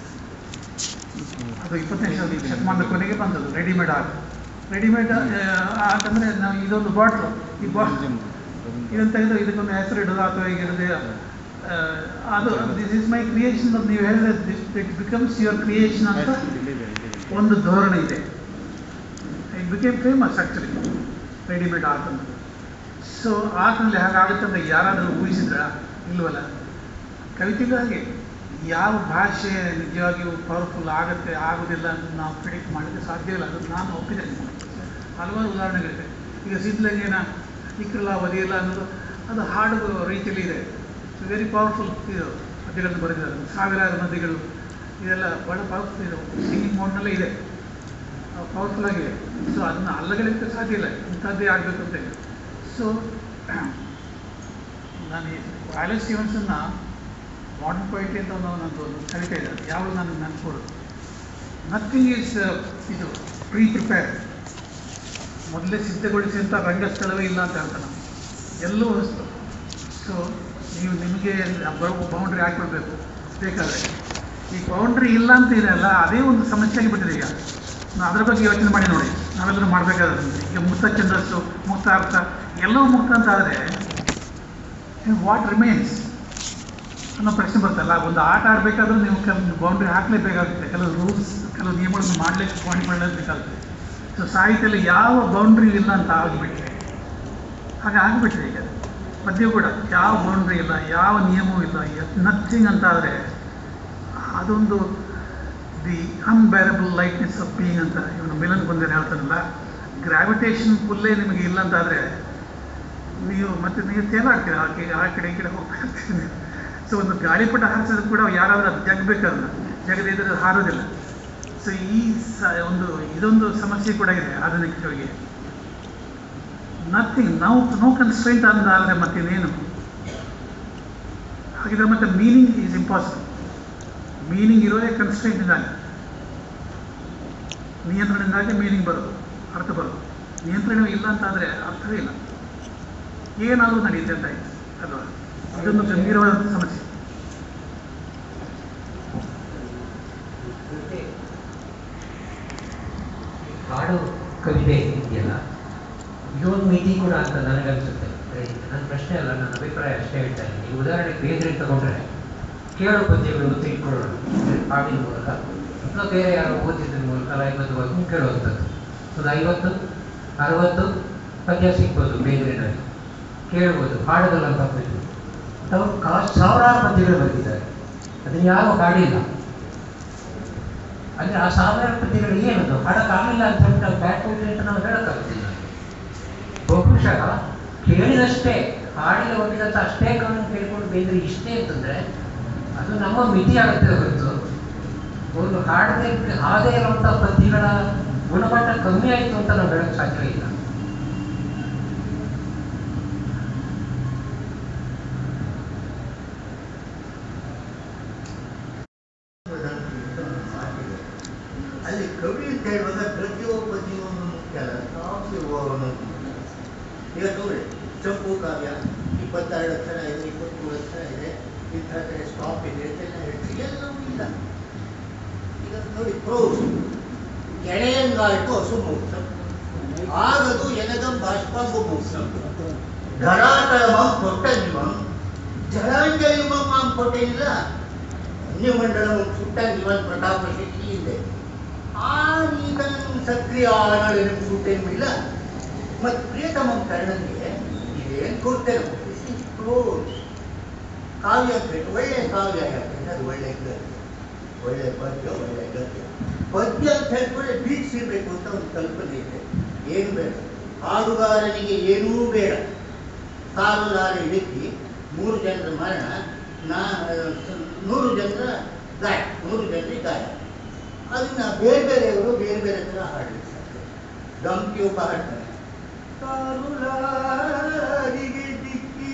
ಅದು ಇಪ್ಪತ್ತನೇ ಶತ- ಶತಮಾನದ ಕೊನೆಗೆ ಬಂದದ್ದು ರೆಡಿಮೇಡ್ ಆರ್ಟ್ ರೆಡಿಮೇಡ್ ಆರ್ಟ್ ಅಂದರೆ ನಾವು ಇದೊಂದು ಬಾಟ್ಲು ಈ ಬಾ ಇದನ್ನು ತೆಗೆದು ಇದಕ್ಕೊಂದು ಹೆಸರು ಇಡೋದು ಅಥವಾ ಈಗ ಇಡದೆ ಆ, ಅದು ದಿಸ್ ಇಸ್ ಮೈ ಕ್ರಿಯೇಷನ್ ಅಂತ ನೀವು ಹೇಳಿದ್ರೆ ಇಟ್ ಬಿಕಮ್ಸ್ ಯುವರ್ ಕ್ರಿಯೇಷನ್ ಅಂತ ಒಂದು ಧೋರಣೆ ಇದೆ it became famous actually readymade art ಅಂತ ಸೊ ಆರ್ಟ್ನಲ್ಲಿ ಹಾಗಾಗುತ್ತೆ ಅಂತ ಯಾರಾದರೂ ಊಹಿಸಿದ್ರ ಇಲ್ವಲ್ಲ ಕವಿತೆಗೂ ಹಾಗೆ ಯಾವ ಭಾಷೆ ನಿಜವಾಗಿಯೂ ಪವರ್ಫುಲ್ ಆಗುತ್ತೆ ಆಗೋದಿಲ್ಲ ಅಂತ ನಾವು ಪ್ರಿಡಿಕ್ಟ್ ಮಾಡಲಿಕ್ಕೆ ಸಾಧ್ಯ ಇಲ್ಲ ಅದು ನಾನು ಒಪ್ಪಿದ್ದೇನೆ ಹಲವಾರು ಉದಾಹರಣೆಗಳಿದೆ ಈಗ ಸಿದ್ಧಲಿಂಗೇನ ಇಕ್ರಲ್ಲ ಒದೆಯಲ್ಲ ಅನ್ನೋದು ಅದು ಹಾಡು ರೀತಿಯಲ್ಲಿ ಇದೆ ವೆರಿ ಪವರ್ಫುಲ್ ಇದು ಪದ್ಯಗಳನ್ನು ಬರೆದಿದ್ದಾರೆ ಸಾವಿರಾರು ನದಿಗಳು ಇದೆಲ್ಲ ಬಹಳ ಪವರ್ಫುಲ್ ಇದೆ ಸಿಂಗಿಂಗ್ ಮೋಡ್ನಲ್ಲೇ ಇದೆ ಪವರ್ಫುಲ್ ಆಗಿದೆ ಸೊ ಅದನ್ನ ಅಲ್ಲಗಳಿಕ್ಕೆ ಸಾಧ್ಯ ಇಲ್ಲ ಇಂಥದ್ದೇ ಆಗಬೇಕು ಅಂತ ಹೇಳಿ ಸೊ ನಾನು ವ್ಯಾಲೆಸ್ ಸ್ಟೀವನ್ಸನ್ನ ಮಾಡರ್ನ್ ಪೊಯಿಟ್ರಿ ಅಂತ ಒಂದು ನನ್ನದು ಒಂದು ಕವಿತೆ ಇದೆ ಯಾವುದು ನಾನು ನೆನ್ಸ್ಕೊಡೋದು ನಥಿಂಗ್ ಈಸ್ ಇದು ಪ್ರೀ ಪ್ರಿಪೇರ್ ಮೊದಲೇ ಸಿದ್ಧಗೊಳಿಸಿ ಅಂತ ರಂಗಸ್ಥಳವೇ ಇಲ್ಲ ಅಂತ ಹೇಳ್ತಾನೆ ಎಲ್ಲವೂ ಹೊಸ್ತು ಸೊ ನೀವು ನಿಮಗೆ ಬೌಂಡ್ರಿ ಹಾಕ್ಕೊಳ್ಬೇಕು ಬೇಕಾದರೆ ಈ ಬೌಂಡ್ರಿ ಇಲ್ಲ ಅಂತ ಇದೆಯಲ್ಲ ಅದೇ ಒಂದು ಸಮಸ್ಯೆ ಆಗಿಬಿಟ್ಟಿದೆ ಈಗ ನಾವು ಅದರ ಬಗ್ಗೆ ಯೋಚನೆ ಮಾಡಿ ನೋಡಿ ನಾವೆಲ್ಲರೂ ಮಾಡಬೇಕಾದ್ರೆ ಈಗ ಮುಕ್ತ ಛಂದಸ್ಸು ಮುಕ್ತ ಅರ್ಥ ಎಲ್ಲವೂ ಮುಕ್ತ ಅಂತ ಆದರೆ ವಾಟ್ ರಿಮೇನ್ಸ್ ಅನ್ನೋ ಪ್ರಶ್ನೆ ಬರ್ತಲ್ಲ ಒಂದು ಆಟ ಆಡಬೇಕಾದ್ರೂ ನೀವು ಕೆಲವು ಬೌಂಡ್ರಿ ಹಾಕಲೇಬೇಕಾಗುತ್ತೆ ಕೆಲವು ರೂಲ್ಸ್ ಕೆಲವು ನಿಯಮಗಳನ್ನು ಮಾಡಲಿಕ್ಕೆ ಪಾಯಿಂಟ್ ಮಾಡಲೇಬೇಕಾಗುತ್ತೆ ಸೊ ಸಾಹಿತ್ಯದಲ್ಲಿ ಯಾವ ಬೌಂಡ್ರಿ ಇಲ್ಲ ಅಂತ ಆಗಿಬಿಟ್ಟಿದೆ ಹಾಗೆ ಆಗಿಬಿಟ್ಟಿದೆ ಈಗ ಪದ್ಯ ಕೂಡ ಯಾವ ಬೌಂಡ್ರಿ ಇಲ್ಲ ಯಾವ ನಿಯಮವೂ ಇಲ್ಲ ನಥಿಂಗ್ ಅಂತ ಆದರೆ ಅದೊಂದು the unbearable lightness of being ಅಂತ ಇವನು ಮಿಲನ್ ಬಂದೇನು ಹೇಳ್ತಾನಲ್ಲ ಗ್ರಾವಿಟೇಷನ್ ಪುಲ್ಲೇ ನಿಮಗೆ ಇಲ್ಲ ಅಂತಾದರೆ ನೀವು ಮತ್ತೆ ನೀವು ತೇಲಾಡ್ತೀರ ಆ ಕಡೆ ಆ ಕಡೆ ಈ ಕಡೆ ಹೋಗ್ತಾ ಇರ್ತೀರಿ ಸೊ ಒಂದು ಗಾಳಿಪಟ ಹಾರಿಸಿದ್ರು ಕೂಡ ಯಾರಾದರೂ ಅದು ಜಗಬೇಕಲ್ಲ ಜಗದಿದ್ರೆ ಅದು ಹಾರೋದಿಲ್ಲ ಸೊ ಈ ಸ ಒಂದು ಇದೊಂದು ಸಮಸ್ಯೆ ಕೂಡ ಇದೆ ಆಧುನಿಕ ಕವಿಗೆ ನಥಿಂಗ್ ನಾವು ನೋ ಕನ್ಸ್ಟ್ರೈಂಟ್ ಅಂದಾದರೆ ಮತ್ತಿನ್ನೇನು ಹಾಗಿದ್ರೆ ಮತ್ತೆ ಮೀನಿಂಗ್ ಈಸ್ ಇಂಪಾಸಿಬಲ್ ಮೀನಿಂಗ್ ಇರೋದೇ ಕನ್ಸ್ಟ್ರೈಂಟಿಂದಾಗಿ ನಿಯಂತ್ರಣದಿಂದಾಗಿ ಮೀನಿಂಗ್ ಬರೋದು ಅರ್ಥ ಬರೋದು ನಿಯಂತ್ರಣ ಇಲ್ಲ ಅಂತಾದರೆ ಅರ್ಥವೇ ಇಲ್ಲ ಏನಾದರೂ ನಡೆಯುತ್ತೆ ಅಂತ ಆಯ್ತು ಅಲ್ವಾ ಇದೊಂದು ಗಂಭೀರವಾದಂಥ ಸಮಸ್ಯೆ ಮತ್ತೆ ಹಾಡು ಕವಿತೆ ಇದೆಯಲ್ಲ ಇದೊಂದು ಮಿತಿ ಕೂಡ ಅಂತ ನನಗನ್ಸುತ್ತೆ ನನ್ನ ಪ್ರಶ್ನೆ ಅಲ್ಲ ನನ್ನ ಅಭಿಪ್ರಾಯ ಅಷ್ಟೇ ಹೇಳ್ತಾ ಇದ್ದೀನಿ ಈಗ ಉದಾಹರಣೆಗೆ ಬೇದ್ರೆ ತಗೊಂಡ್ರೆ ಕೇಳೋ ಪದ್ಯಗಳು ತಿಳ್ಕೊಳ್ಳೋಣ ಹಾಡಿನ ಮೂಲಕ ಅಥವಾ ಬೇರೆ ಯಾರೋ ಓದಿದ್ರ ಮೂಲಕ ಲೈಬದ್ಧವಾಗಿ ಕೇಳುವಂಥದ್ದು ಒಂದು ಐವತ್ತು ಅರವತ್ತು ಪದ್ಯ ಸಿಗ್ಬೋದು ಬೇದ್ರಿನಲ್ಲಿ ಕೇಳ್ಬೋದು ಹಾಡುಗಳಂತ ಪದ್ಯ ಅಥವಾ ಕಾ ಸಾವಿರಾರು ಪದ್ಯಗಳು ಬರೆದಿದ್ದಾರೆ ಅದನ್ನು ಯಾರೂ ಹಾಡಿಲ್ಲ ಅಂದ್ರೆ ಆ ಸಾವಿರಾರು ಪದ್ಯಗಳು ಏನದು ಹಾಡಕ್ಕಾಗಲಿಲ್ಲ ಅಂತ ಹೇಳ್ಬಿಟ್ಟು ಅದು ಬ್ಯಾಟ್ ಹೋಗ್ಲಿ ಅಂತ ನಾವು ಹೇಳಕ್ಕಾಗ್ತಿಲ್ಲ ಬಹುಶಃ ಕೇಳಿದಷ್ಟೇ ಹಾಡಿನ ಒಟ್ಟಿದಂತ ಅಷ್ಟೇ ಕಾರಣ ಕೇಳ್ಕೊಂಡು ಬೇದ್ರೆ ಇಷ್ಟೇ ಅಂತಂದ್ರೆ ಅದು ನಮ್ಮ ಮಿತಿ ಆಗುತ್ತೆ ಹೊರತು ಒಂದು ಹಾಡದೆ ಹಾಗೆ ಇರುವಂಥ ಪದ್ಯಗಳ ಗುಣಮಟ್ಟ ಕಮ್ಮಿ ಆಯಿತು ಅಂತ ನಾವು ಹೇಳಕ್ ಸಾಧ್ಯ ಇಲ್ಲ ಅಲ್ಲಿ ಕವಿ ಅಂತ ಹೇಳುವಾಗ ಪ್ರತಿಯೊಬ್ಬ ಜೀವನ ಮುಖ್ಯ ಅಲ್ಲ ಸಾಂಸ್ಕೃತಿಕ ಈಗ ನೋಡಿ ಚಂಪು ಕಾವ್ಯ ಇಪ್ಪತ್ತೆರಡು ಅಕ್ಷರ ಇದೆ ಇಪ್ಪತ್ಮೂರು ಅಕ್ಷರ ಇದೆ ಇಂಥ ಕಡೆ ಸ್ಟಾಪ್ ಇದೆ ಅಂತೆಲ್ಲ ಹೇಳ್ತೀವಿ ಎಲ್ಲವೂ ಇಲ್ಲ ಈಗ ನೋಡಿ ಪ್ರೋಸ್ ಎಳೆಯಂಗಾಯ್ತು ಹಸು ಮುಕ್ತ ಆಗದು ಎನಗಂ ಬಾಷ್ಪಾಂಬು ಮುಕ್ತ ಧರಾತಳಮಂ ಕೊಟ್ಟನಿಮಂ ಜಲಾಂಜಲಿಮಂ ಮಾಂ ಕೊಟ್ಟೇನಿಲ್ಲ ಅನ್ಯಮಂಡಲಂ ಸುಟ್ಟಂಗಿವನ್ ಪ್ರತಾಪ ಶೆಟ್ಟಿ ಇದೆ ಆ ಈತನ ಸಕ್ರಿಯ ಆನಳನ ಸುಟ್ಟೇನಿಲ್ಲ ಮತ್ತು ಪ್ರಿಯತಮಂ ಕರ್ಣನಿಗೆ ಇದೇನು ಕೊಡ್ತೇನೆ ಕಾವ್ಯ ಅಂತ ಹೇಳಿ ಒಳ್ಳೆ ಕಾವ್ಯ ಹೇಳ್ತೇನೆ ಅದು ಒಳ್ಳೆ ಗದ್ಯ ಒಳ್ಳೆ ಪದ್ಯ ಒಳ್ಳೆ ಗದ್ಯ ಪದ್ಯ ಅಂತ ಹೇಳ್ಕೊಂಡ್ರೆ ಬೀಚಿರ್ಬೇಕು ಅಂತ ಒಂದು ಕಲ್ಪನೆ ಇದೆ ಏನು ಬೇಡ ಹಾಡುಗಾರನಿಗೆ ಏನೂ ಬೇಡ ಕಾಲು ಲಾರಿ ಇಳಿಸಿ ಮೂರು ಜನರ ಮರಣ ನಾ ನೂರು ಜನರ ಗಾಯ ನೂರು ಜನರಿಗೆ ಗಾಯ ಅದನ್ನ ಬೇರೆ ಬೇರೆಯವರು ಬೇರೆ ಬೇರೆ ಥರ ಹಾಡಿರ್ತಾರೆ ಗಂಕಿ ಒಬ್ಬ ಹಾಡ್ತಾನೆ ಕಾಲು ಲಾರಿಗೆ ದಿಕ್ಕಿ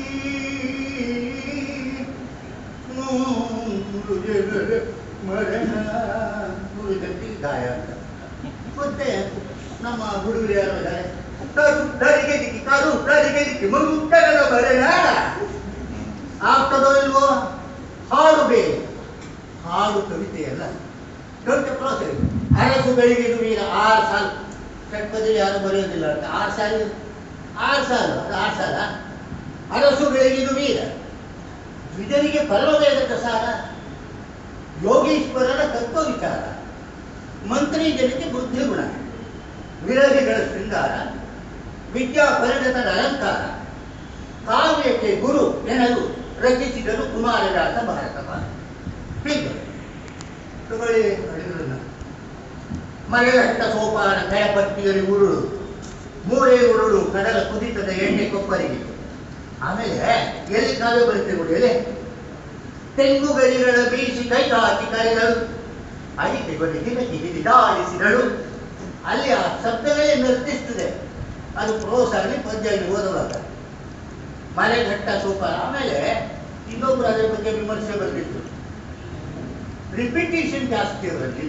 ನೂರು ಜನರ ಮರಣ ನೂರು ಜನರಿಗೆ ಗಾಯ ಅಂತ ಮತ್ತೆ ನಮ್ಮ ಹುಡುಗರು ಯಾರು ಇದ್ದಾರೆ ಕಾರು ದಾರಿಗೆ ದಿಕ್ಕಿ ಕಾರು ದಾರಿಗೆ ದಿಕ್ಕಿ ಮಗು ಮರಣ ಆಗ್ತದೋ ಇಲ್ವೋ ಹಾಡು ಬೇರೆ ಹಾಡು ಕವಿತೆಯಲ್ಲ ದೊಡ್ಡ ಪ್ರೋಸೆಸ್ ಅರಸು ಬೆಳಗಿದು ವೀರ ಆರು ಸಾಲು ಷಟ್ಪದಿಯಲ್ಲಿ ಯಾರು ಬರೆಯೋದಿಲ್ಲ ಅಂತ ಆರು ಸಾಲು ಆರು ಸಾಲು ಅದು ಆರು ಸಾಲ ಅರಸು ಬೆಳಗಿದು ವೀರ ದ್ವಿಜರಿಗೆ ಪರಮವೇದ ಪ್ರಸಾರ ಯೋಗೀಶ್ವರರ ತತ್ವ ವಿಚಾರ ಮಂತ್ರಿ ಜನಕ್ಕೆ ಬುದ್ಧಿ ಗುಣ ವಿರೋಧಿಗಳ ಶೃಂಗಾರ ವಿದ್ಯಾ ಪರಿಣತರ ಅಲಂಕಾರ ಕಾವ್ಯಕ್ಕೆ ಗುರು ಎನ್ನಲು ರಚಿಸಿದರು ಕುಮಾರವ್ಯಾಸ ಭಾರತ ಭಾರ ಹೀಗೆ ತಗೊಳ್ಳಿ ಅಡಿಗಳನ್ನ ಮಲೆಘಟ್ಟ ಸೋಪಾನ ಕೆಳಪಟ್ಟಿಯಲ್ಲಿ ಉರುಳು ಮೂರೇ ಉರುಳು ಕಡಲ ಕುದಿತದ ಎಣ್ಣೆ ಕೊಪ್ಪರಿಗೆ ಆಮೇಲೆ ಎಲ್ಲಿ ಕಾವ್ಯ ಬರುತ್ತೆ ನೋಡಿ ಎಲ್ಲಿ ತೆಂಗು ಗರಿಗಳ ಬೀಸಿ ಕೈ ಹಾಕಿ ಕರೆದಳು ಅಡಿಕೆ ಬಡಿಗೆ ಹಿಡಿದಾಡಿಸಿದಳು ಅಲ್ಲಿ ಆ ಶಬ್ದಗಳೇ ನಿರ್ದಿಸ್ತದೆ ಅದು ಪ್ರೋಸಾಗಿ ಪದ್ಯದಲ್ಲಿ ಓದುವಾಗ ಮಲೆಘಟ್ಟ ಸೂಪರ್ ಆಮೇಲೆ ಇನ್ನೊಬ್ರು ಅದ್ರ ಬಗ್ಗೆ ವಿಮರ್ಶೆ ಬಂದಿತ್ತು ರಿಪಿಟೇಷನ್ ಜಾಸ್ತಿ ಅವರಲ್ಲಿ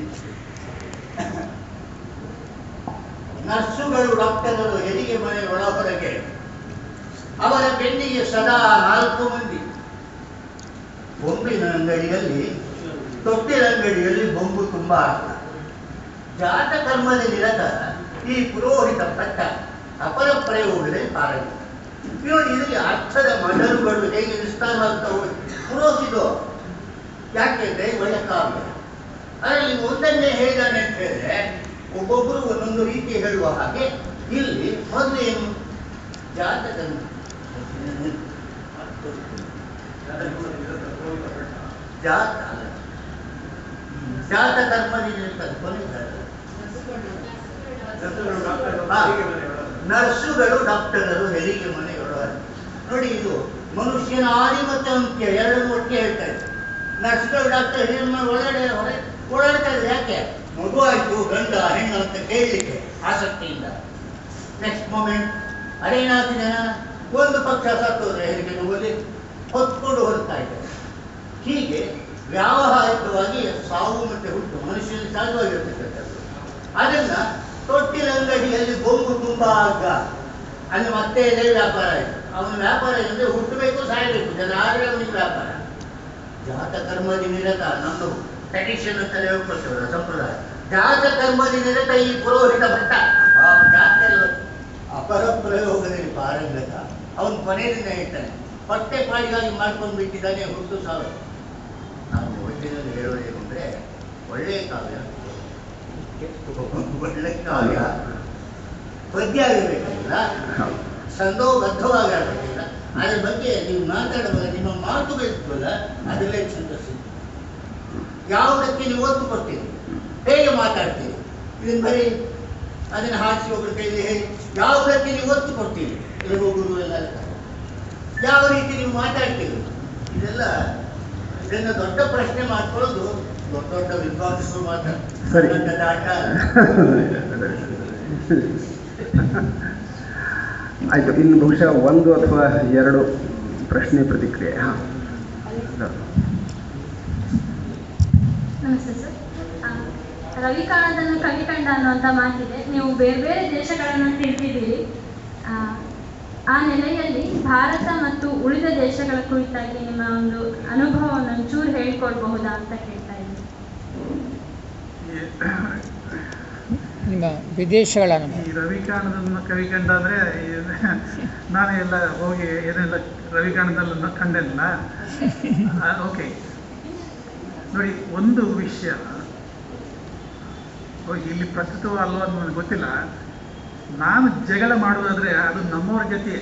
ನರ್ಸುಗಳು ಡಾಕ್ಟರರು ಹೆರಿಗೆ ಮನೆ ಒಳ ಹೊರಗೆ ಅವರ ಬೆನ್ನಿಗೆ ಸದಾ ನಾಲ್ಕು ಮಂದಿ ಬೊಂಬಿನ ಅಂಗಡಿಯಲ್ಲಿ ತೊಟ್ಟಿನ ಅಂಗಡಿಯಲ್ಲಿ ಬೊಂಬು ತುಂಬಾ ಅರ್ಥ ಜಾತ ಕರ್ಮದ ನಿರತ ಈ ಪುರೋಹಿತ ಪಟ್ಟ ಅಪರ ಪ್ರಯೋಗದಲ್ಲಿ ಪಾರಂಗ ನೋಡಿ ಇದರಲ್ಲಿ ಅರ್ಥದ ಮಡಲುಗಳು ಹೇಗೆ ವಿಸ್ತಾರವಾಗ್ತಾ ಹೋಗಿ ಪುರೋಹಿತ ಯಾಕೆಂದ್ರೆ ಒಳ್ಳೆ ಕಾವ್ಯ ಅದರಲ್ಲಿ ಒಂದನ್ನೇ ಹೇಳಿದಾನೆ ಅಂತ ಹೇಳಿದ್ರೆ ಒಬ್ಬೊಬ್ಬರು ಒಂದೊಂದು ರೀತಿ ಹೇಳುವ ಹಾಗೆ ಇಲ್ಲಿ ಮೊದಲು ಏನು ಜಾತಕ ಜಾತ ಅಲ್ಲ. ಜಾತ ಕರ್ಮದಿಂದ ಕೊನೆಗಾರ ಹಾ. ನರ್ಸುಗಳು ಡಾಕ್ಟರರು ಹೆರಿಗೆ ಮನೆಯೊಳಗೆ ನೋಡಿ ಇದು ಮನುಷ್ಯನ ಆದಿ ಮತ್ತು ಅಂತ್ಯ ಎರಡನ್ನು ಒಟ್ಟಿಗೆ ಹೇಳ್ತಾ ಇದೆ ನರ್ಸುಗಳು ಡಾಕ್ಟರ್ ಹೆರಿಗೆ ಮನೆ ಒಳಗಡೆ ಹೊರಗೆ ಓಡಾಡ್ತಾ ಇದ್ದಾರೆ ಯಾಕೆ ಮಗು ಆಯ್ತು ಗಂಡ ಹೆಣ್ಣು ಅಂತ ಕೇಳಲಿಕ್ಕೆ ಆಸಕ್ತಿಯಿಂದ ನೆಕ್ಸ್ಟ್ ಮೂಮೆಂಟ್ ಅರೇನಾಲ್ಕು ಜನ ಒಂದು ಪಕ್ಷ ಸತ್ತೋದ್ರೆ ಹೆರಿಗೆ ನೋವಲ್ಲಿ ಹೊತ್ಕೊಂಡು ಹೊರಡ್ತಾ ಇದ್ದಾರೆ ಹೀಗೆ ವ್ಯಾವಹಾರಿಕವಾಗಿ ಸಾವು ಮತ್ತೆ ಹುಟ್ಟು ಮನುಷ್ಯನಿಗೆ ಸಹಜವಾಗಿರ್ತಕ್ಕಂಥದ್ದು ಅದನ್ನ ತೊಟ್ಟಿಲ ಅಂಗಡಿಯಲ್ಲಿ ಬೊಂಬು ತುಂಬಾ ಹಗ್ಗ ಅಲ್ಲಿ ಮತ್ತೆ ಇದೇ ವ್ಯಾಪಾರ ಆಯ್ತು ಅವನ ವ್ಯಾಪಾರ ಏನಂದ್ರೆ ಹುಟ್ಟಬೇಕು ಸಾಯಬೇಕು ಜನ ಆದ್ರೆ ಅವನಿಗೆ ವ್ಯಾಪಾರ ಜಾತ ಕರ್ಮದಿ ನಿರತ ನಮ್ದು ಟ್ರೆಡಿಷನ್ ಅಂತ ಹೇಳ್ಕೊಳ್ತೇವಲ್ಲ ಸಂಪ್ರದಾಯ ಜಾತ ಕರ್ಮದಿ ನಿರತ ಈ ಪುರೋಹಿತ ಭಟ್ಟ ಆ ಜಾತ ಅಪರ ಪ್ರಯೋಗದಲ್ಲಿ ಪಾರಂಗತ ಅವನು ಕೊನೆಯಿಂದ ಹೇಳ್ತಾನೆ ಹೊಟ್ಟೆ ಪಾಡಿಗಾಗಿ ಮಾಡ್ಕೊಂಡು ಬಿಟ್ಟಿದ್ದಾನೆ ಹುಟ್ಟು ಸಾವಿರ ನಾವು ಒಟ್ಟಿನಲ್ಲಿ ಹೇಳೋದೇನು ಅಂದ್ರೆ ಒಳ್ಳೆಯ ಕಾವ್ಯ ಒಳ್ಳೆ ಕಾವ್ಯ ಪದ್ಯ ಆಗಿರ್ಬೇಕಲ್ಲ ಹೌದು ಛಂದೋಬದ್ಧವಾಗಿ ಆಡಬೇಕಿಲ್ಲ ಅದ್ರ ಬಗ್ಗೆ ನೀವು ಮಾತಾಡುವಾಗ ನಿಮ್ಮ ಮಾತುಗಳಿರ್ತವಲ್ಲ ಅದರಲ್ಲೇ ಛಂದಸ್ಸು ಯಾವುದಕ್ಕೆ ನೀವು ಒತ್ತು ಕೊಡ್ತೀರಿ ಹೇಗೆ ಮಾತಾಡ್ತೀರಿ ಇದನ್ನ ಬರೀ ಅದನ್ನ ಹಾಡಿಸಿ ಒಬ್ಬರ ಕೈಲಿ ಹೇಳಿ ಯಾವುದಕ್ಕೆ ನೀವು ಒತ್ತು ಕೊಡ್ತೀರಿ ಇಲ್ಲಿ ಹೋಗುದು ಎಲ್ಲ ಯಾವ ರೀತಿ ನೀವು ಮಾತಾಡ್ತೀರಿ ಇದೆಲ್ಲ ಇದನ್ನ ದೊಡ್ಡ ಪ್ರಶ್ನೆ ಮಾಡ್ಕೊಳ್ಳೋದು ದೊಡ್ಡ ದೊಡ್ಡ ವಿದ್ವಾಂಸರು ಮಾತ್ರ ಸರಿ. ದೊಡ್ಡ ಆಟ ಆಯಿತು ಇನ್ನು ಬಹುಶಃ ಒಂದು ಅಥವಾ ಎರಡು ಪ್ರಶ್ನೆ ಪ್ರತಿಕ್ರಿಯೆ ಹಾಂ ನಮಸ್ತೆ ಸರ್ ಆ, ರವಿಕಾಣದನ್ನು ಕವಿಕಂಡ ಅನ್ನುವಂಥ ಮಾತಿದೆ ನೀವು ಬೇರೆ ಬೇರೆ ದೇಶಗಳನ್ನು ತಿಳಿದಿದ್ದೀರಿ ಆ, ಆ ನೆಲೆಯಲ್ಲಿ ಭಾರತ ಮತ್ತು ಉಳಿದ ದೇಶಗಳ ಕುರಿತಾಗಿ ನಿಮ್ಮ ಒಂದು ಅನುಭವವನ್ನು ಒಂಚೂರು ಹೇಳ್ಕೊಡ್ಬಹುದಾ ಅಂತ ಕೇಳ್ತಾ ಇದ್ದೀನಿ ನಿಮ್ಮ ವಿದೇಶಗಳ ಅನುಭವ ಈ ರವಿಕಾಣದನ್ನು ಕವಿಕಂಡ ಅಂದರೆ ನಾನು ಎಲ್ಲ ಹೋಗಿ ಏನೆಲ್ಲ ರವಿಕಾಣದಲ್ಲ ಕಂಡೆಲ್ಲ ಓಕೆ ನೋಡಿ ಒಂದು ವಿಷಯ ಓ, ಇಲ್ಲಿ ಪ್ರಸ್ತುತ ಅಲ್ವಾ ಅಂತ ನನಗೆ ಗೊತ್ತಿಲ್ಲ ನಾನು ಜಗಳ ಮಾಡುವುದಾದ್ರೆ ಅದು ನಮ್ಮವ್ರ ಜೊತೆ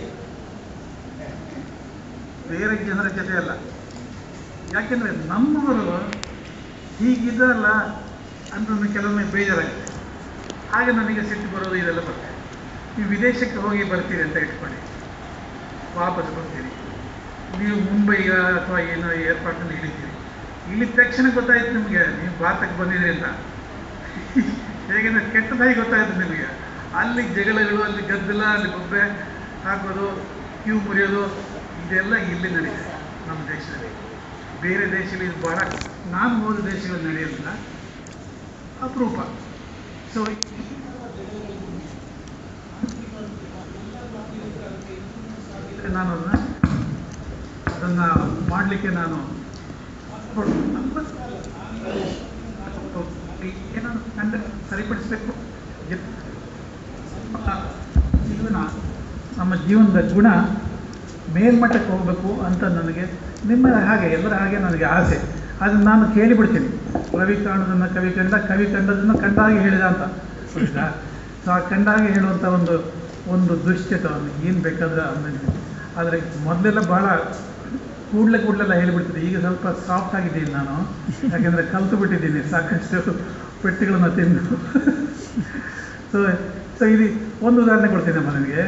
ಬೇರೆ ಜನರ ಜೊತೆ ಅಲ್ಲ ಯಾಕೆಂದರೆ ನಮ್ಮವರು ಹೀಗಿದಲ್ಲ ಅಂತ ನನಗೆ ಕೆಲವೊಮ್ಮೆ ಬೇಜಾರಾಗುತ್ತೆ ಆಗ ನನಗೆ ಸಿಟ್ಟು ಬರೋದು ಇದೆಲ್ಲ ಬರ್ತದೆ ನೀವು ವಿದೇಶಕ್ಕೆ ಹೋಗಿ ಬರ್ತೀರಿ ಅಂತ ಇಟ್ಕೊಳ್ಳಿ ವಾಪಸ್ ಬರ್ತೀರಿ ನೀವು ಮುಂಬೈಗ ಅಥವಾ ಏನೋ ಏರ್ಪೋರ್ಟ್ನಲ್ಲಿ ಇಳಿತೀರಿ ಇಳಿದ ತಕ್ಷಣ ಗೊತ್ತಾಯ್ತು ನಿಮಗೆ ನೀವು ಭಾರತಕ್ಕೆ ಬಂದಿದ್ದೀರಿ ಅಂತ ಹೇಗೆಂದ್ರೆ ಕೆಟ್ಟದಾಗಿ ಗೊತ್ತಾಯ್ತು ನಿಮಗೆ ಅಲ್ಲಿ ಜಗಳಗಳು ಅಲ್ಲಿ ಗದ್ದಲ ಅಲ್ಲಿ ಬೊಬ್ಬೆ ಹಾಕೋದು ಕ್ಯೂ ಮುರಿಯೋದು ಇದೆಲ್ಲ ಇಲ್ಲಿ ನಡೀತದೆ ನಮ್ಮ ದೇಶದಲ್ಲಿ ಬೇರೆ ದೇಶದಲ್ಲಿ ಇದು ಬಹಳ ನಾನು ಹೋದ ದೇಶಗಳಲ್ಲಿ ನಡೆಯೋದಿಲ್ಲ ಅಪರೂಪ ಸೊ ನಾನು ಅದನ್ನ ಅದನ್ನು ಮಾಡಲಿಕ್ಕೆ ನಾನು ಏನಾದ್ರು ಕಂಡ ಸರಿಪಡಿಸಬೇಕು ಜೀವನ ನಮ್ಮ ಜೀವನದ ಗುಣ ಮೇಲ್ಮಟ್ಟಕ್ಕೆ ಹೋಗಬೇಕು ಅಂತ ನನಗೆ ನಿಮ್ಮ ಹಾಗೆ ಎಲ್ಲರ ಹಾಗೆ ನನಗೆ ಆಸೆ ಅದನ್ನು ನಾನು ಕೇಳಿಬಿಡ್ತೀನಿ ರವಿ ಕಾಣೋದನ್ನು ಕವಿ ಕಂಡ ಕವಿ ಕಂಡದನ್ನು ಕಂಡಾಗೆ ಹೇಳಿದ ಅಂತ ಗೊತ್ತಾ? ಸೊ ಆ ಕಂಡಾಗೆ ಹೇಳುವಂಥ ಒಂದು ಒಂದು ದುಶ್ಚಟವನ್ನು ಏನು ಬೇಕಾದ್ರೆ ಅನ್ನೋದು ಆದರೆ ಮೊದಲೆಲ್ಲ ಭಾಳ ಕೂಡಲೇ ಕೂಡಲೆಲ್ಲ ಹೇಳಿಬಿಡ್ತಿದ್ದೆ ಈಗ ಸ್ವಲ್ಪ ಸಾಫ್ಟ್ ಆಗಿದ್ದೀನಿ ನಾನು ಯಾಕೆಂದರೆ ಕಲ್ತು ಬಿಟ್ಟಿದ್ದೀನಿ ಸಾಕಷ್ಟು ಪೆಟ್ಟಿಗಳನ್ನು ತಿಂದು ಸೊ ಸೊ ಇದು ಒಂದು ಉದಾಹರಣೆ ಕೊಡ್ತೀನಿ ಅಮ್ಮ ನನಗೆ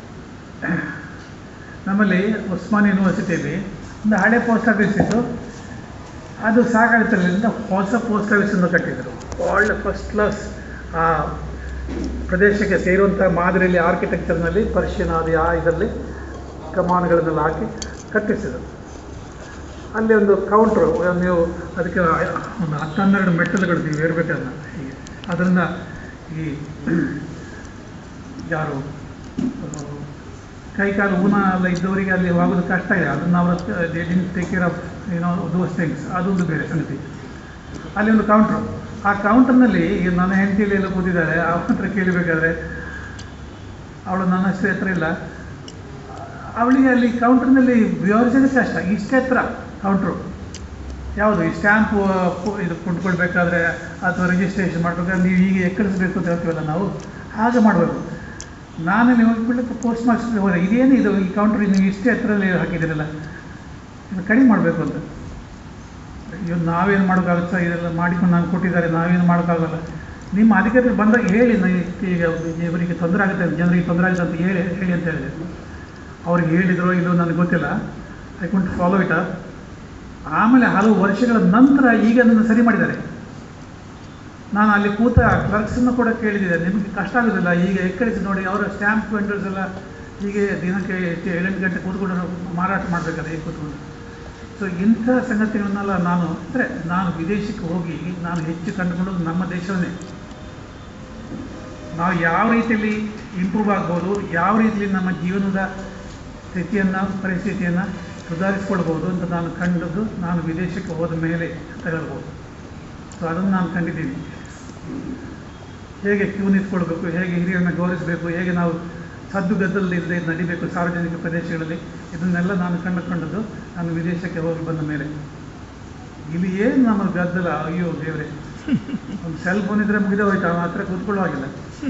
ನಮ್ಮಲ್ಲಿ ಉಸ್ಮಾನ್ ಯೂನಿವರ್ಸಿಟಿಯಲ್ಲಿ ಒಂದು ಹಳೆ ಪೋಸ್ಟ್ ಆಫೀಸ್ ಇತ್ತು ಅದು ಸಾಕಾಗ್ತಿರಲಿಲ್ಲ ಹೊಸ ಪೋಸ್ಟ್ ಆಫೀಸನ್ನು ಕಟ್ಟಿದರು ಒಳ್ಳೆ ಫಸ್ಟ್ ಕ್ಲಾಸ್ ಆ ಪ್ರದೇಶಕ್ಕೆ ಸೇರುವಂಥ ಮಾದರಿಯಲ್ಲಿ ಆರ್ಕಿಟೆಕ್ಚರ್ನಲ್ಲಿ ಪರ್ಷಿಯನ್ ಆದಿ ಆ ಇದರಲ್ಲಿ ಕಮಾನುಗಳನ್ನೆಲ್ಲ ಹಾಕಿ ಕಟ್ಟಿಸಿದರು ಅಲ್ಲಿ ಒಂದು ಕೌಂಟ್ರು ನೀವು ಅದಕ್ಕೆ ಒಂದು ಹತ್ತು ಹನ್ನೆರಡು ಮೆಟ್ಟಲುಗಳು ನೀವು ಏರ್ಬೇಕನ್ನ ಹೀಗೆ ಅದರಿಂದ ಈ ಯಾರು ಆ, ಕೈ ಕಾಲು ಊನ ಎಲ್ಲ ಇದ್ದವರಿಗೆ ಅಲ್ಲಿ ಹೋಗೋದು ಕಷ್ಟ ಇದೆ ಅದನ್ನು ಅವರು ಟೇಕ್ ಕೇರ್ ಆಫ್ ಏನೋ ದೋಸ್ ಥಿಂಗ್ಸ್ ಅದೊಂದು ಬೇರೆ ಸಂಗತಿ ಅಲ್ಲಿ ಒಂದು ಕೌಂಟ್ರು ಆ ಕೌಂಟರ್ನಲ್ಲಿ ಈಗ ನನ್ನ ಹೆಂಡತಿಯಲ್ಲಿ ಎಲ್ಲ ಕೂತಿದ್ದಾಳೆ ಅವನ ಹತ್ರ ಕೇಳಬೇಕಾದ್ರೆ ಅವಳು ನನ್ನ ಅಷ್ಟೇ ಹತ್ರ ಇಲ್ಲ ಅವಳಿಗೆ ಅಲ್ಲಿ ಕೌಂಟರ್ನಲ್ಲಿ ವಿವರಿಸೋದು ಕಷ್ಟ ಇಷ್ಟೇ ಹತ್ರ ಕೌಂಟ್ರು ಯಾವುದು ಈ ಸ್ಟ್ಯಾಂಪು ಇದು ಕೊಂಡ್ಕೊಳ್ಬೇಕಾದ್ರೆ ಅಥವಾ ರಿಜಿಸ್ಟ್ರೇಷನ್ ಮಾಡಬೇಕಾದ್ರೆ ನೀವು ಈಗ ಎಕ್ಕಳಿಸ್ಬೇಕು ಅಂತ ಹೇಳ್ತೀವಲ್ಲ ನಾವು ಹಾಗೆ ಮಾಡಬೇಕು ನಾನು ನೀವು ಹೋಗ್ಬಿಡ್ಲಿಕ್ಕೆ ಪೋಸ್ಟ್ ಮಾಸ್ಟರ್ಗೆ ಹೋದೆ ಇದೇನು ಇದು ಈ ಕೌಂಟ್ರ್ ನೀವು ಇಷ್ಟೇ ಹತ್ರದಲ್ಲಿ ಹಾಕಿದ್ದೀರಲ್ಲ ಇದು ಕಡಿಮೆ ಮಾಡಬೇಕು ಅಂತ ಇವ್ರು ನಾವೇನು ಮಾಡೋಕ್ಕಾಗುತ್ತಾ ಇದೆಲ್ಲ ಮಾಡಿಕೊಂಡು ನಾನು ಕೊಟ್ಟಿದ್ದಾರೆ ನಾವೇನು ಮಾಡೋಕ್ಕಾಗಲ್ಲ ನಿಮ್ಮ ಅಧಿಕಾರಿಗಳು ಬಂದಾಗ ಹೇಳಿ ನಾ ಈಗ ಇವರಿಗೆ ತೊಂದರೆ ಆಗುತ್ತೆ ಜನರಿಗೆ ತೊಂದರೆ ಆಗುತ್ತೆ ಅಂತ ಹೇಳಿ ಹೇಳಿ ಅಂತ ಹೇಳಿದೆ ಅವ್ರಿಗೆ ಹೇಳಿದ್ರು ಇಲ್ಲೋ ನನಗೆ ಗೊತ್ತಿಲ್ಲ ಐ ಕುಂಟ್ ಫಾಲೋ ಇಟ್ ಆಮೇಲೆ ಹಲವು ವರ್ಷಗಳ ನಂತರ ಈಗ ಅದನ್ನು ಸರಿ ಮಾಡಿದ್ದಾರೆ ನಾನು ಅಲ್ಲಿ ಕೂತ ಕ್ಲರ್ಕ್ಸನ್ನು ಕೂಡ ಕೇಳಿದ್ದೆ ನಿಮಗೆ ಕಷ್ಟ ಆಗೋದಿಲ್ಲ ಈಗ ಎಕ್ಕಡಿಸಿ ನೋಡಿ ಅವರ ಸ್ಟ್ಯಾಂಪ್ ವೆಂಡರ್ಸ್ ಎಲ್ಲ ಹೀಗೆ ದಿನಕ್ಕೆ ಎಷ್ಟು ಏಳೆಂಟು ಗಂಟೆ ಕೂತ್ಕೊಂಡು ಮಾರಾಟ ಮಾಡಬೇಕಲ್ಲ ಈಗ ಕೂತ್ಕೊಂಡು ಸೊ ಇಂಥ ಸಂಗತಿಗಳನ್ನೆಲ್ಲ ನಾನು ಅಂದರೆ ನಾನು ವಿದೇಶಕ್ಕೆ ಹೋಗಿ ನಾನು ಹೆಚ್ಚು ಕಂಡುಕೊಳ್ಳೋದು ನಮ್ಮ ದೇಶವನ್ನೇ ನಾವು ಯಾವ ರೀತಿಯಲ್ಲಿ ಇಂಪ್ರೂವ್ ಆಗ್ಬೋದು ಯಾವ ರೀತಿಯಲ್ಲಿ ನಮ್ಮ ಜೀವನದ ಸ್ಥಿತಿಯನ್ನು ಪರಿಸ್ಥಿತಿಯನ್ನು ಸುಧಾರಿಸ್ಕೊಳ್ಬೋದು ಅಂತ ನಾನು ಕಂಡದ್ದು ನಾನು ವಿದೇಶಕ್ಕೆ ಹೋದ ಮೇಲೆ ಅಂತ ಹೇಳ್ಬೋದು ಸೊ ಅದನ್ನು ನಾನು ಕಂಡಿದ್ದೀನಿ ಹೇಗೆ ಕ್ಯೂ ನಿಂತ್ಕೊಳ್ಬೇಕು ಹೇಗೆ ಹಿರಿಯರನ್ನು ಗೌರವಿಸಬೇಕು ಹೇಗೆ ನಾವು ಸದ್ದು ಗದ್ದಲದಿಲ್ಲದೆ ನಡಿಬೇಕು ಸಾರ್ವಜನಿಕ ಪ್ರದೇಶಗಳಲ್ಲಿ ಇದನ್ನೆಲ್ಲ ನಾನು ಕಂಡುಕೊಂಡದ್ದು ನಾನು ವಿದೇಶಕ್ಕೆ ಹೋಗಿ ಬಂದ ಮೇಲೆ ಇಲ್ಲಿ ಏನು ನಮ್ಮ ಗದ್ದಲ ಅಯ್ಯೋ ದೇವರೇ ಒಂದು ಸೆಲ್ ಫೋನ್ ಇದ್ರೆ ಮುಗಿದೇ ಹೋಯ್ತು ಅವನ ಹತ್ರ ಕೂತ್ಕೊಳ್ಳೋ ಹಾಗಿಲ್ಲ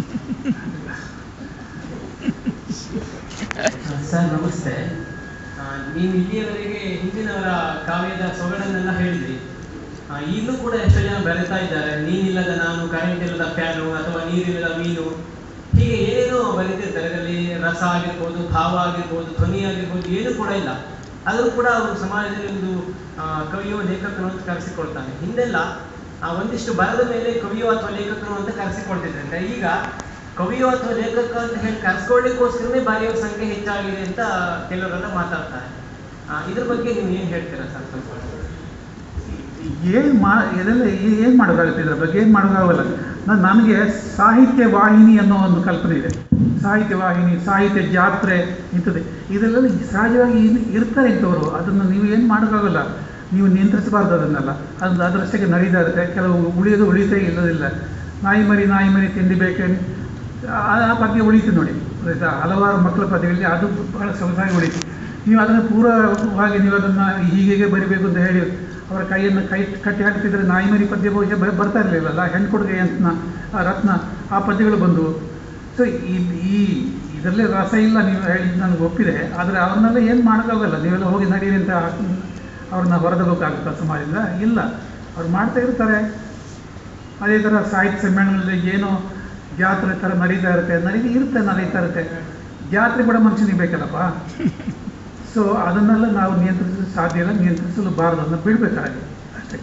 ಸರ್ ನಮಸ್ತೆ ಆ, ನೀವು ಇಲ್ಲಿಯವರೆಗೆ ಹಿಂದಿನವರ ಕಾವ್ಯದ ಸೊಗಡನ್ನೆಲ್ಲ ಹೇಳಿದ್ರಿ ಆ, ಈಗಲೂ ಕೂಡ ಎಷ್ಟೋ ಜನ ಬೆಳೀತಾ ಇದ್ದಾರೆ ನೀನಿಲ್ಲದ ನಾನು ಕರೆಂಟ್ ಇಲ್ಲದ ಫ್ಯಾನು ಅಥವಾ ನೀರಿಲ್ಲದ ಮೀನು ಹೀಗೆ ಏನೇನೋ ಬರೀತಿರ್ತಾರೆ ಅದರಲ್ಲಿ ರಸ ಆಗಿರ್ಬೋದು ಭಾವ ಆಗಿರ್ಬೋದು ಧ್ವನಿ ಆಗಿರ್ಬೋದು ಏನೂ ಕೂಡ ಇಲ್ಲ ಆದರೂ ಕೂಡ ಅವರು ಸಮಾಜದಲ್ಲಿ ಒಂದು ಆ, ಕವಿಯೋ ಲೇಖಕನು ಅಂತ ಕರೆಸಿಕೊಳ್ತಾನೆ ಹಿಂದೆಲ್ಲ ಆ, ಒಂದಿಷ್ಟು ಬರದ ಮೇಲೆ ಕವಿಯೋ ಅಥವಾ ಲೇಖಕನು ಅಂತ ಕರೆಸಿಕೊಳ್ತಿದ್ರಂತೆ ಈಗ ಕವಿಯೋ ಅಥವಾ ಲೇಖಕ ಅಂತ ಹೇಳಿ ಕರೆಸ್ಕೊಳ್ಳಿಕ್ಕೋಸ್ಕರನೇ ಬರೆಯೋ ಸಂಖ್ಯೆ ಹೆಚ್ಚಾಗಿದೆ ಅಂತ ಕೆಲವರೆಲ್ಲ ಮಾತಾಡ್ತಾರೆ ಆ, ಇದ್ರ ಬಗ್ಗೆ ನೀವು ಏನು ಹೇಳ್ತೀರಾ ಸರ್ ಸ್ವಲ್ಪ ಏನು ಮಾ ಇದೆಲ್ಲ ಏನು ಮಾಡೋಕ್ಕಾಗುತ್ತೆ ಇದರ ಬಗ್ಗೆ ಏನು ಮಾಡೋಕ್ಕಾಗಲ್ಲ ನಾನು ನನಗೆ ಸಾಹಿತ್ಯ ವಾಹಿನಿ ಅನ್ನೋ ಒಂದು ಕಲ್ಪನೆ ಇದೆ ಸಾಹಿತ್ಯ ವಾಹಿನಿ ಸಾಹಿತ್ಯ ಜಾತ್ರೆ ಇಂಥದ್ದು ಇದೆಲ್ಲ ಸಹಜವಾಗಿ ಇನ್- ಇರ್ತಾರೆ ಇಂಥವರು ಅದನ್ನು ನೀವು ಏನು ಮಾಡೋಕ್ಕಾಗಲ್ಲ ನೀವು ನಿಯಂತ್ರಿಸಬಾರ್ದು ಅದನ್ನೆಲ್ಲ ಅದು ಅದರಷ್ಟಕ್ಕೆ ನಡೀತಾ ಇರುತ್ತೆ ಕೆಲವು ಉಳಿಯೋದು ಉಳಿತೇ ಇಲ್ಲದಿಲ್ಲ ನಾಯಿ ಮರಿ ನಾಯಿ ಮರಿ ತಿಂಡಿ ಬೇಕೆ ಆ ಆ ಪದ್ಯ ಉಳಿತು ನೋಡಿ ಆಯ್ತಾ ಹಲವಾರು ಮಕ್ಕಳ ಪದ್ಯಗಳಲ್ಲಿ ಅದು ಬಹಳ ಸೊಗಸಾಗಿ ಉಳಿತು ನೀವು ಅದನ್ನು ಪೂರ್ವವಾಗಿ ನೀವು ಅದನ್ನು ಹೀಗೆ ಬರಿಬೇಕು ಅಂತ ಹೇಳಿ ಅವರ ಕೈಯನ್ನು ಕೈ ಕಟ್ಟಿ ಹಾಕ್ತಿದ್ರೆ ನಾಯಿ ಮರಿ ಪದ್ಯ ಬಹುಶಃ ಬ- ಬರ್ತಾ ಇರಲಿಲ್ಲಲ್ಲ ಹೆಣ್ಣು ಕೊಡುಗೆ ಯಂತ್ನ ಆ ರತ್ನ ಆ ಪದ್ಯಗಳು ಬಂದವು ಸೊ ಈ ಈ ಇದರಲ್ಲೇ ರಸ ಇಲ್ಲ ನೀವು ಹೇಳಿ ನನಗೆ ಒಪ್ಪಿದೆ ಆದರೆ ಅವನ್ನೆಲ್ಲ ಏನು ಮಾಡೋಕ್ಕಾಗಲ್ಲ ನೀವೆಲ್ಲ ಹೋಗಿ ನಡೀರಿ ಅಂತ ಅವ್ರನ್ನ ಹೊರದಬೇಕಾಗುತ್ತಾ ಸಮಾಜದಿಂದ ಇಲ್ಲ ಅವ್ರು ಮಾಡ್ತಾ ಇರ್ತಾರೆ ಅದೇ ಥರ ಸಾಹಿತ್ಯ ಸಮ್ಮೇಳನದಲ್ಲಿ ಏನೋ ಜಾತ್ರೆ ಥರ ನಡೀತಾ ಇರುತ್ತೆ ನಡೀತಾ ಇರುತ್ತೆ ನಡೀತಾ ಇರುತ್ತೆ ಜಾತ್ರೆ ಕೂಡ ಮನುಷ್ಯನಿಗೆ ಬೇಕಲ್ಲಪ್ಪ ಸೊ ಅದನ್ನೆಲ್ಲ ನಾವು ನಿಯಂತ್ರಿಸಲು ಸಾಧ್ಯ ಇಲ್ಲ ನಿಯಂತ್ರಿಸಲು ಬಾರದು ಅದನ್ನು ಬಿಡಬೇಕಾಗಿ ಅಷ್ಟೇ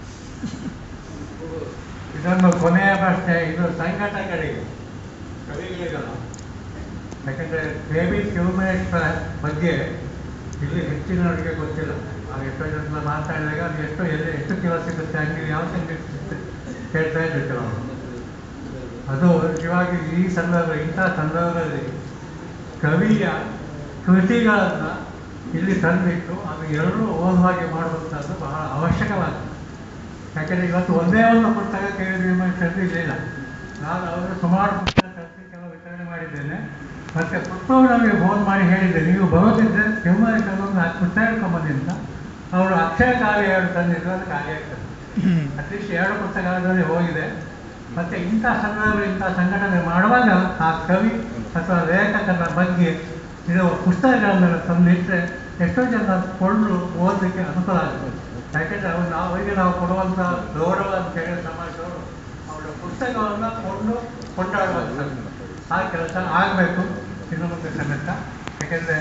ಇದೊಂದು ಕೊನೆಯ ಪ್ರಶ್ನೆ ಇದು ಸಂಘಟಕರಿಗೆ ಕವಿಗಳಿಗಲ್ಲ ಯಾಕಂದರೆ ಬೇಬಿ ಕ್ಯೂಮೇಟ್ಸ್ ಬಗ್ಗೆ ಇಲ್ಲಿ ಹೆಚ್ಚಿನವರಿಗೆ ಗೊತ್ತಿಲ್ಲ ಆಗ ಎಷ್ಟೋ ಜನ ಮಾತಾಡಿದಾಗ ಅದು ಎಷ್ಟು ಎಲ್ಲಿ ಎಷ್ಟು ಕಿಲೋ ಸಿಗುತ್ತೆ ಹಂಗೆ ಯಾವ ಸಂಖ್ಯೆ ಸಿಗುತ್ತೆ ಹೇಳ್ತಾ ಇದ್ರು ಕೆಲವರು ಅದು ಇವಾಗ ಈ ಸಂದರ್ಭ ಇಂಥ ಸಂದರ್ಭದಲ್ಲಿ ಕವಿಯ ಕೃತಿಗಳನ್ನು ಇಲ್ಲಿ ತಂದಿಟ್ಟು ಅದು ಎರಡೂ ಓದುವ ಹಾಗೆ ಮಾಡುವಂಥದ್ದು ಬಹಳ ಅವಶ್ಯಕವಾಗಿದೆ ಯಾಕೆಂದರೆ ಇವತ್ತು ಒಂದೇ ಒಂದು ಪುಸ್ತಕ ಕೆ ವಿ ವಿಮರ್ಶೆಯಲ್ಲಿ ಇರಲಿಲ್ಲ ನಾನು ಅವರು ಸುಮಾರು ಪುಸ್ತಕ ತರಿಸಿ ಕೆಲವು ವಿತರಣೆ ಮಾಡಿದ್ದೇನೆ ಮತ್ತು ಪುಸ್ತಕ ನಮಗೆ ಫೋನ್ ಮಾಡಿ ಹೇಳಿದ್ದೆ ನೀವು ಬರೋದಿದ್ದರೆ ವಿಮರ್ಶೆಯಲ್ಲಿ ಒಂದು ಹತ್ತು ಪುಸ್ತಕ ಹಿಡ್ಕೊಂಬನ್ನಿ ಅಂತ ಅವರು ಅಕ್ಷರ ಕಾವ್ಯ ಎರಡು ತಂದಿದ್ರು ಅದು ಕಾರ್ಯ ಆಗ್ತದೆ ಅಟ್ಲೀಸ್ಟ್ ಎರಡು ಪುಸ್ತಕಗಳಲ್ಲಿ ಹೋಗಿದೆ ಮತ್ತು ಇಂಥ ಸಂದರ್ಭ ಇಂಥ ಸಂಘಟನೆ ಮಾಡುವಾಗ ಆ ಕವಿ ಅಥವಾ ಲೇಖಕನ ಬಗ್ಗೆ ಇರುವ ಪುಸ್ತಕಗಳನ್ನು ತಂದಿಟ್ಟರೆ ಎಷ್ಟೋ ಜನ ಕೊಂಡು ಓದಲಿಕ್ಕೆ ಅನುಕೂಲ ಆಗ್ತದೆ ಯಾಕೆಂದರೆ ಅವ್ರು ನಾವು ಅವರಿಗೆ ನಾವು ಕೊಡುವಂಥ ಗೌರವ ಅಂತ ಹೇಳಿ ಸಮಾಜದವರು ಅವರ ಪುಸ್ತಕವನ್ನು ಕೊಂಡು ಕೊಂಡಾಡುವಂಥದ್ದು ಆ ಕೆಲಸ ಆಗಬೇಕು ಇನ್ನು ಮುಂದೆ ಸಮೇತ ಯಾಕೆಂದರೆ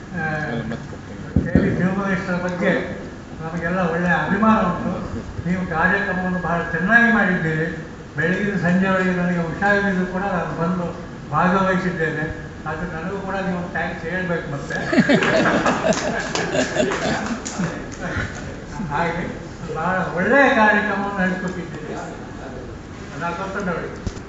ಹೇಳಿ ಶಿವಮೊಗ್ಗೇಶ್ವರ ಬಗ್ಗೆ ನಮಗೆಲ್ಲ ಒಳ್ಳೆಯ ಅಭಿಮಾನ ಉಂಟು ನೀವು ಕಾರ್ಯಕ್ರಮವನ್ನು ಬಹಳ ಚೆನ್ನಾಗಿ ಮಾಡಿದ್ದೀರಿ ಬೆಳಗಿನ ಸಂಜೆವರೆಗೆ ನನಗೆ ಹುಷಾರಿದ್ದು ಕೂಡ ನಾನು ಬಂದು ಭಾಗವಹಿಸಿದ್ದೇನೆ ಅದು ನನಗೂ ಕೂಡ ನೀವು ಥ್ಯಾಂಕ್ಸ್ ಹೇಳ್ಬೇಕು ಮತ್ತೆ ಹಾಗೆ ಬಹಳ ಒಳ್ಳೆಯ ಕಾರ್ಯಕ್ರಮವನ್ನು ನಡೆಸ್ಕೊಟ್ಟಿದ್ದೀರಿ ನಾನು ಗೊತ್ತುಂಟವಳಿ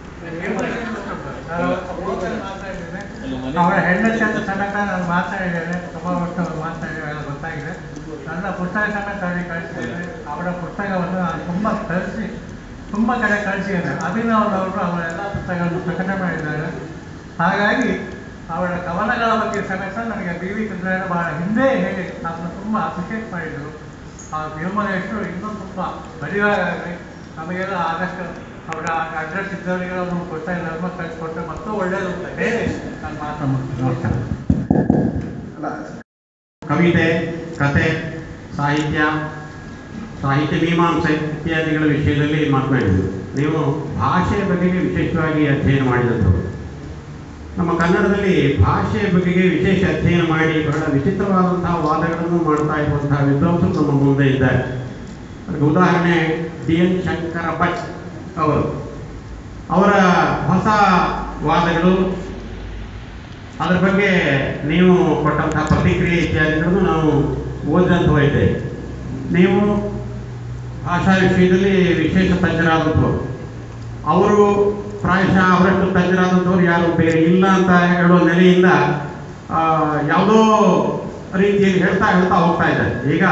ಅವರ ಹೆಣ್ಣು ಸಮೇತ ನಾನು ಮಾತಾಡಿದ್ದೇನೆ ತುಂಬ ವರ್ಷ ಮಾತಾಡಿದ ಗೊತ್ತಾಗಿದೆ ನನ್ನ ಪುಸ್ತಕ ಸಮೇತ ಅವರಿಗೆ ಕಳಿಸಿದ್ದೇನೆ ಅವರ ಪುಸ್ತಕವನ್ನು ನಾನು ತುಂಬ ಕಳಿಸಿ ತುಂಬ ಕಡೆ ಕಳಿಸಿದ್ದೇನೆ ಅಭಿನವ್ರವರು ಅವರ ಎಲ್ಲ ಪುಸ್ತಕಗಳನ್ನು ಪ್ರಕಟಣೆ ಮಾಡಿದ್ದಾರೆ ಹಾಗಾಗಿ ಅವರ ಕವನಗಳ ಬಗ್ಗೆ ಸಮೇತ ನನಗೆ ಬಿ ವಿ ಚಂದ್ರಯ್ಯ ಬಹಳ ಹಿಂದೆ ಹೇಳಿ ನಮ್ಮನ್ನು ತುಂಬ ಅಪ್ರಿಷಿಯೇಟ್ ಮಾಡಿದರು ಆ ವಿಮಲೇಶರು ಇನ್ನೂ ತುಂಬ ಬರಿವಾಗಲಿ ನಮಗೆಲ್ಲ ಆದಷ್ಟು ಅವರ ಅಡ್ರೆಸ್ ಇದ್ದವರಿಗೆಲ್ಲ ಒಂದು ಕೊಡ್ತಾ ಇಲ್ಲ ಕಳಿಸ್ಕೊಟ್ರೆ ಮತ್ತೂ ಒಳ್ಳೆಯದು ಅಂತ ಹೇಳಿ ನಾನು ಮಾತನಾಡ್ತೀನಿ ನಮಸ್ಕಾರ ಅಲ್ಲ ಕವಿತೆ ಕತೆ ಸಾಹಿತ್ಯ ಸಾಹಿತ್ಯ ಮೀಮಾಂಸೆ ಇತ್ಯಾದಿಗಳ ವಿಷಯದಲ್ಲಿ ಮಾತನಾಡಿದರು ನೀವು ಭಾಷೆಯ ಬಗೆಗೆ ವಿಶೇಷವಾಗಿ ಅಧ್ಯಯನ ಮಾಡಿದಂಥವರು ನಮ್ಮ ಕನ್ನಡದಲ್ಲಿ ಭಾಷೆಯ ಬಗೆಗೆ ವಿಶೇಷ ಅಧ್ಯಯನ ಮಾಡಿ ಬಹಳ ವಿಚಿತ್ರವಾದಂತಹ ವಾದಗಳನ್ನು ಮಾಡ್ತಾ ಇರುವಂತಹ ವಿದ್ವಾಂಸರು ನಮ್ಮ ಮುಂದೆ ಇದ್ದಾರೆ ಅದಕ್ಕೆ ಉದಾಹರಣೆ ಡಿ ಎನ್ ಶಂಕರ ಭಟ್ ಅವರು ಅವರ ಹೊಸ ವಾದಗಳು ಅದರ ಬಗ್ಗೆ ನೀವು ಕೊಟ್ಟಂತಹ ಪ್ರತಿಕ್ರಿಯೆ ಇತ್ಯಾದಿಗಳನ್ನು ನಾವು ಓದಿದಂತ ಹೋಗಿದ್ದೇವೆ ನೀವು ಭಾಷಾ ವಿಷಯದಲ್ಲಿ ವಿಶೇಷ ತಜ್ಞರಾದಂಥವ್ರು ಅವರು ಪ್ರಾಯಶಃ ಅವರಷ್ಟು ತಜ್ಞರಾದಂಥವ್ರು ಯಾರು ಬೇರೆ ಇಲ್ಲ ಅಂತ ಹೇಳುವ ನೆಲೆಯಿಂದ ಆ, ಯಾವುದೋ ರೀತಿಯಲ್ಲಿ ಹೇಳ್ತಾ ಹೇಳ್ತಾ ಹೋಗ್ತಾ ಇದ್ದಾರೆ ಈಗ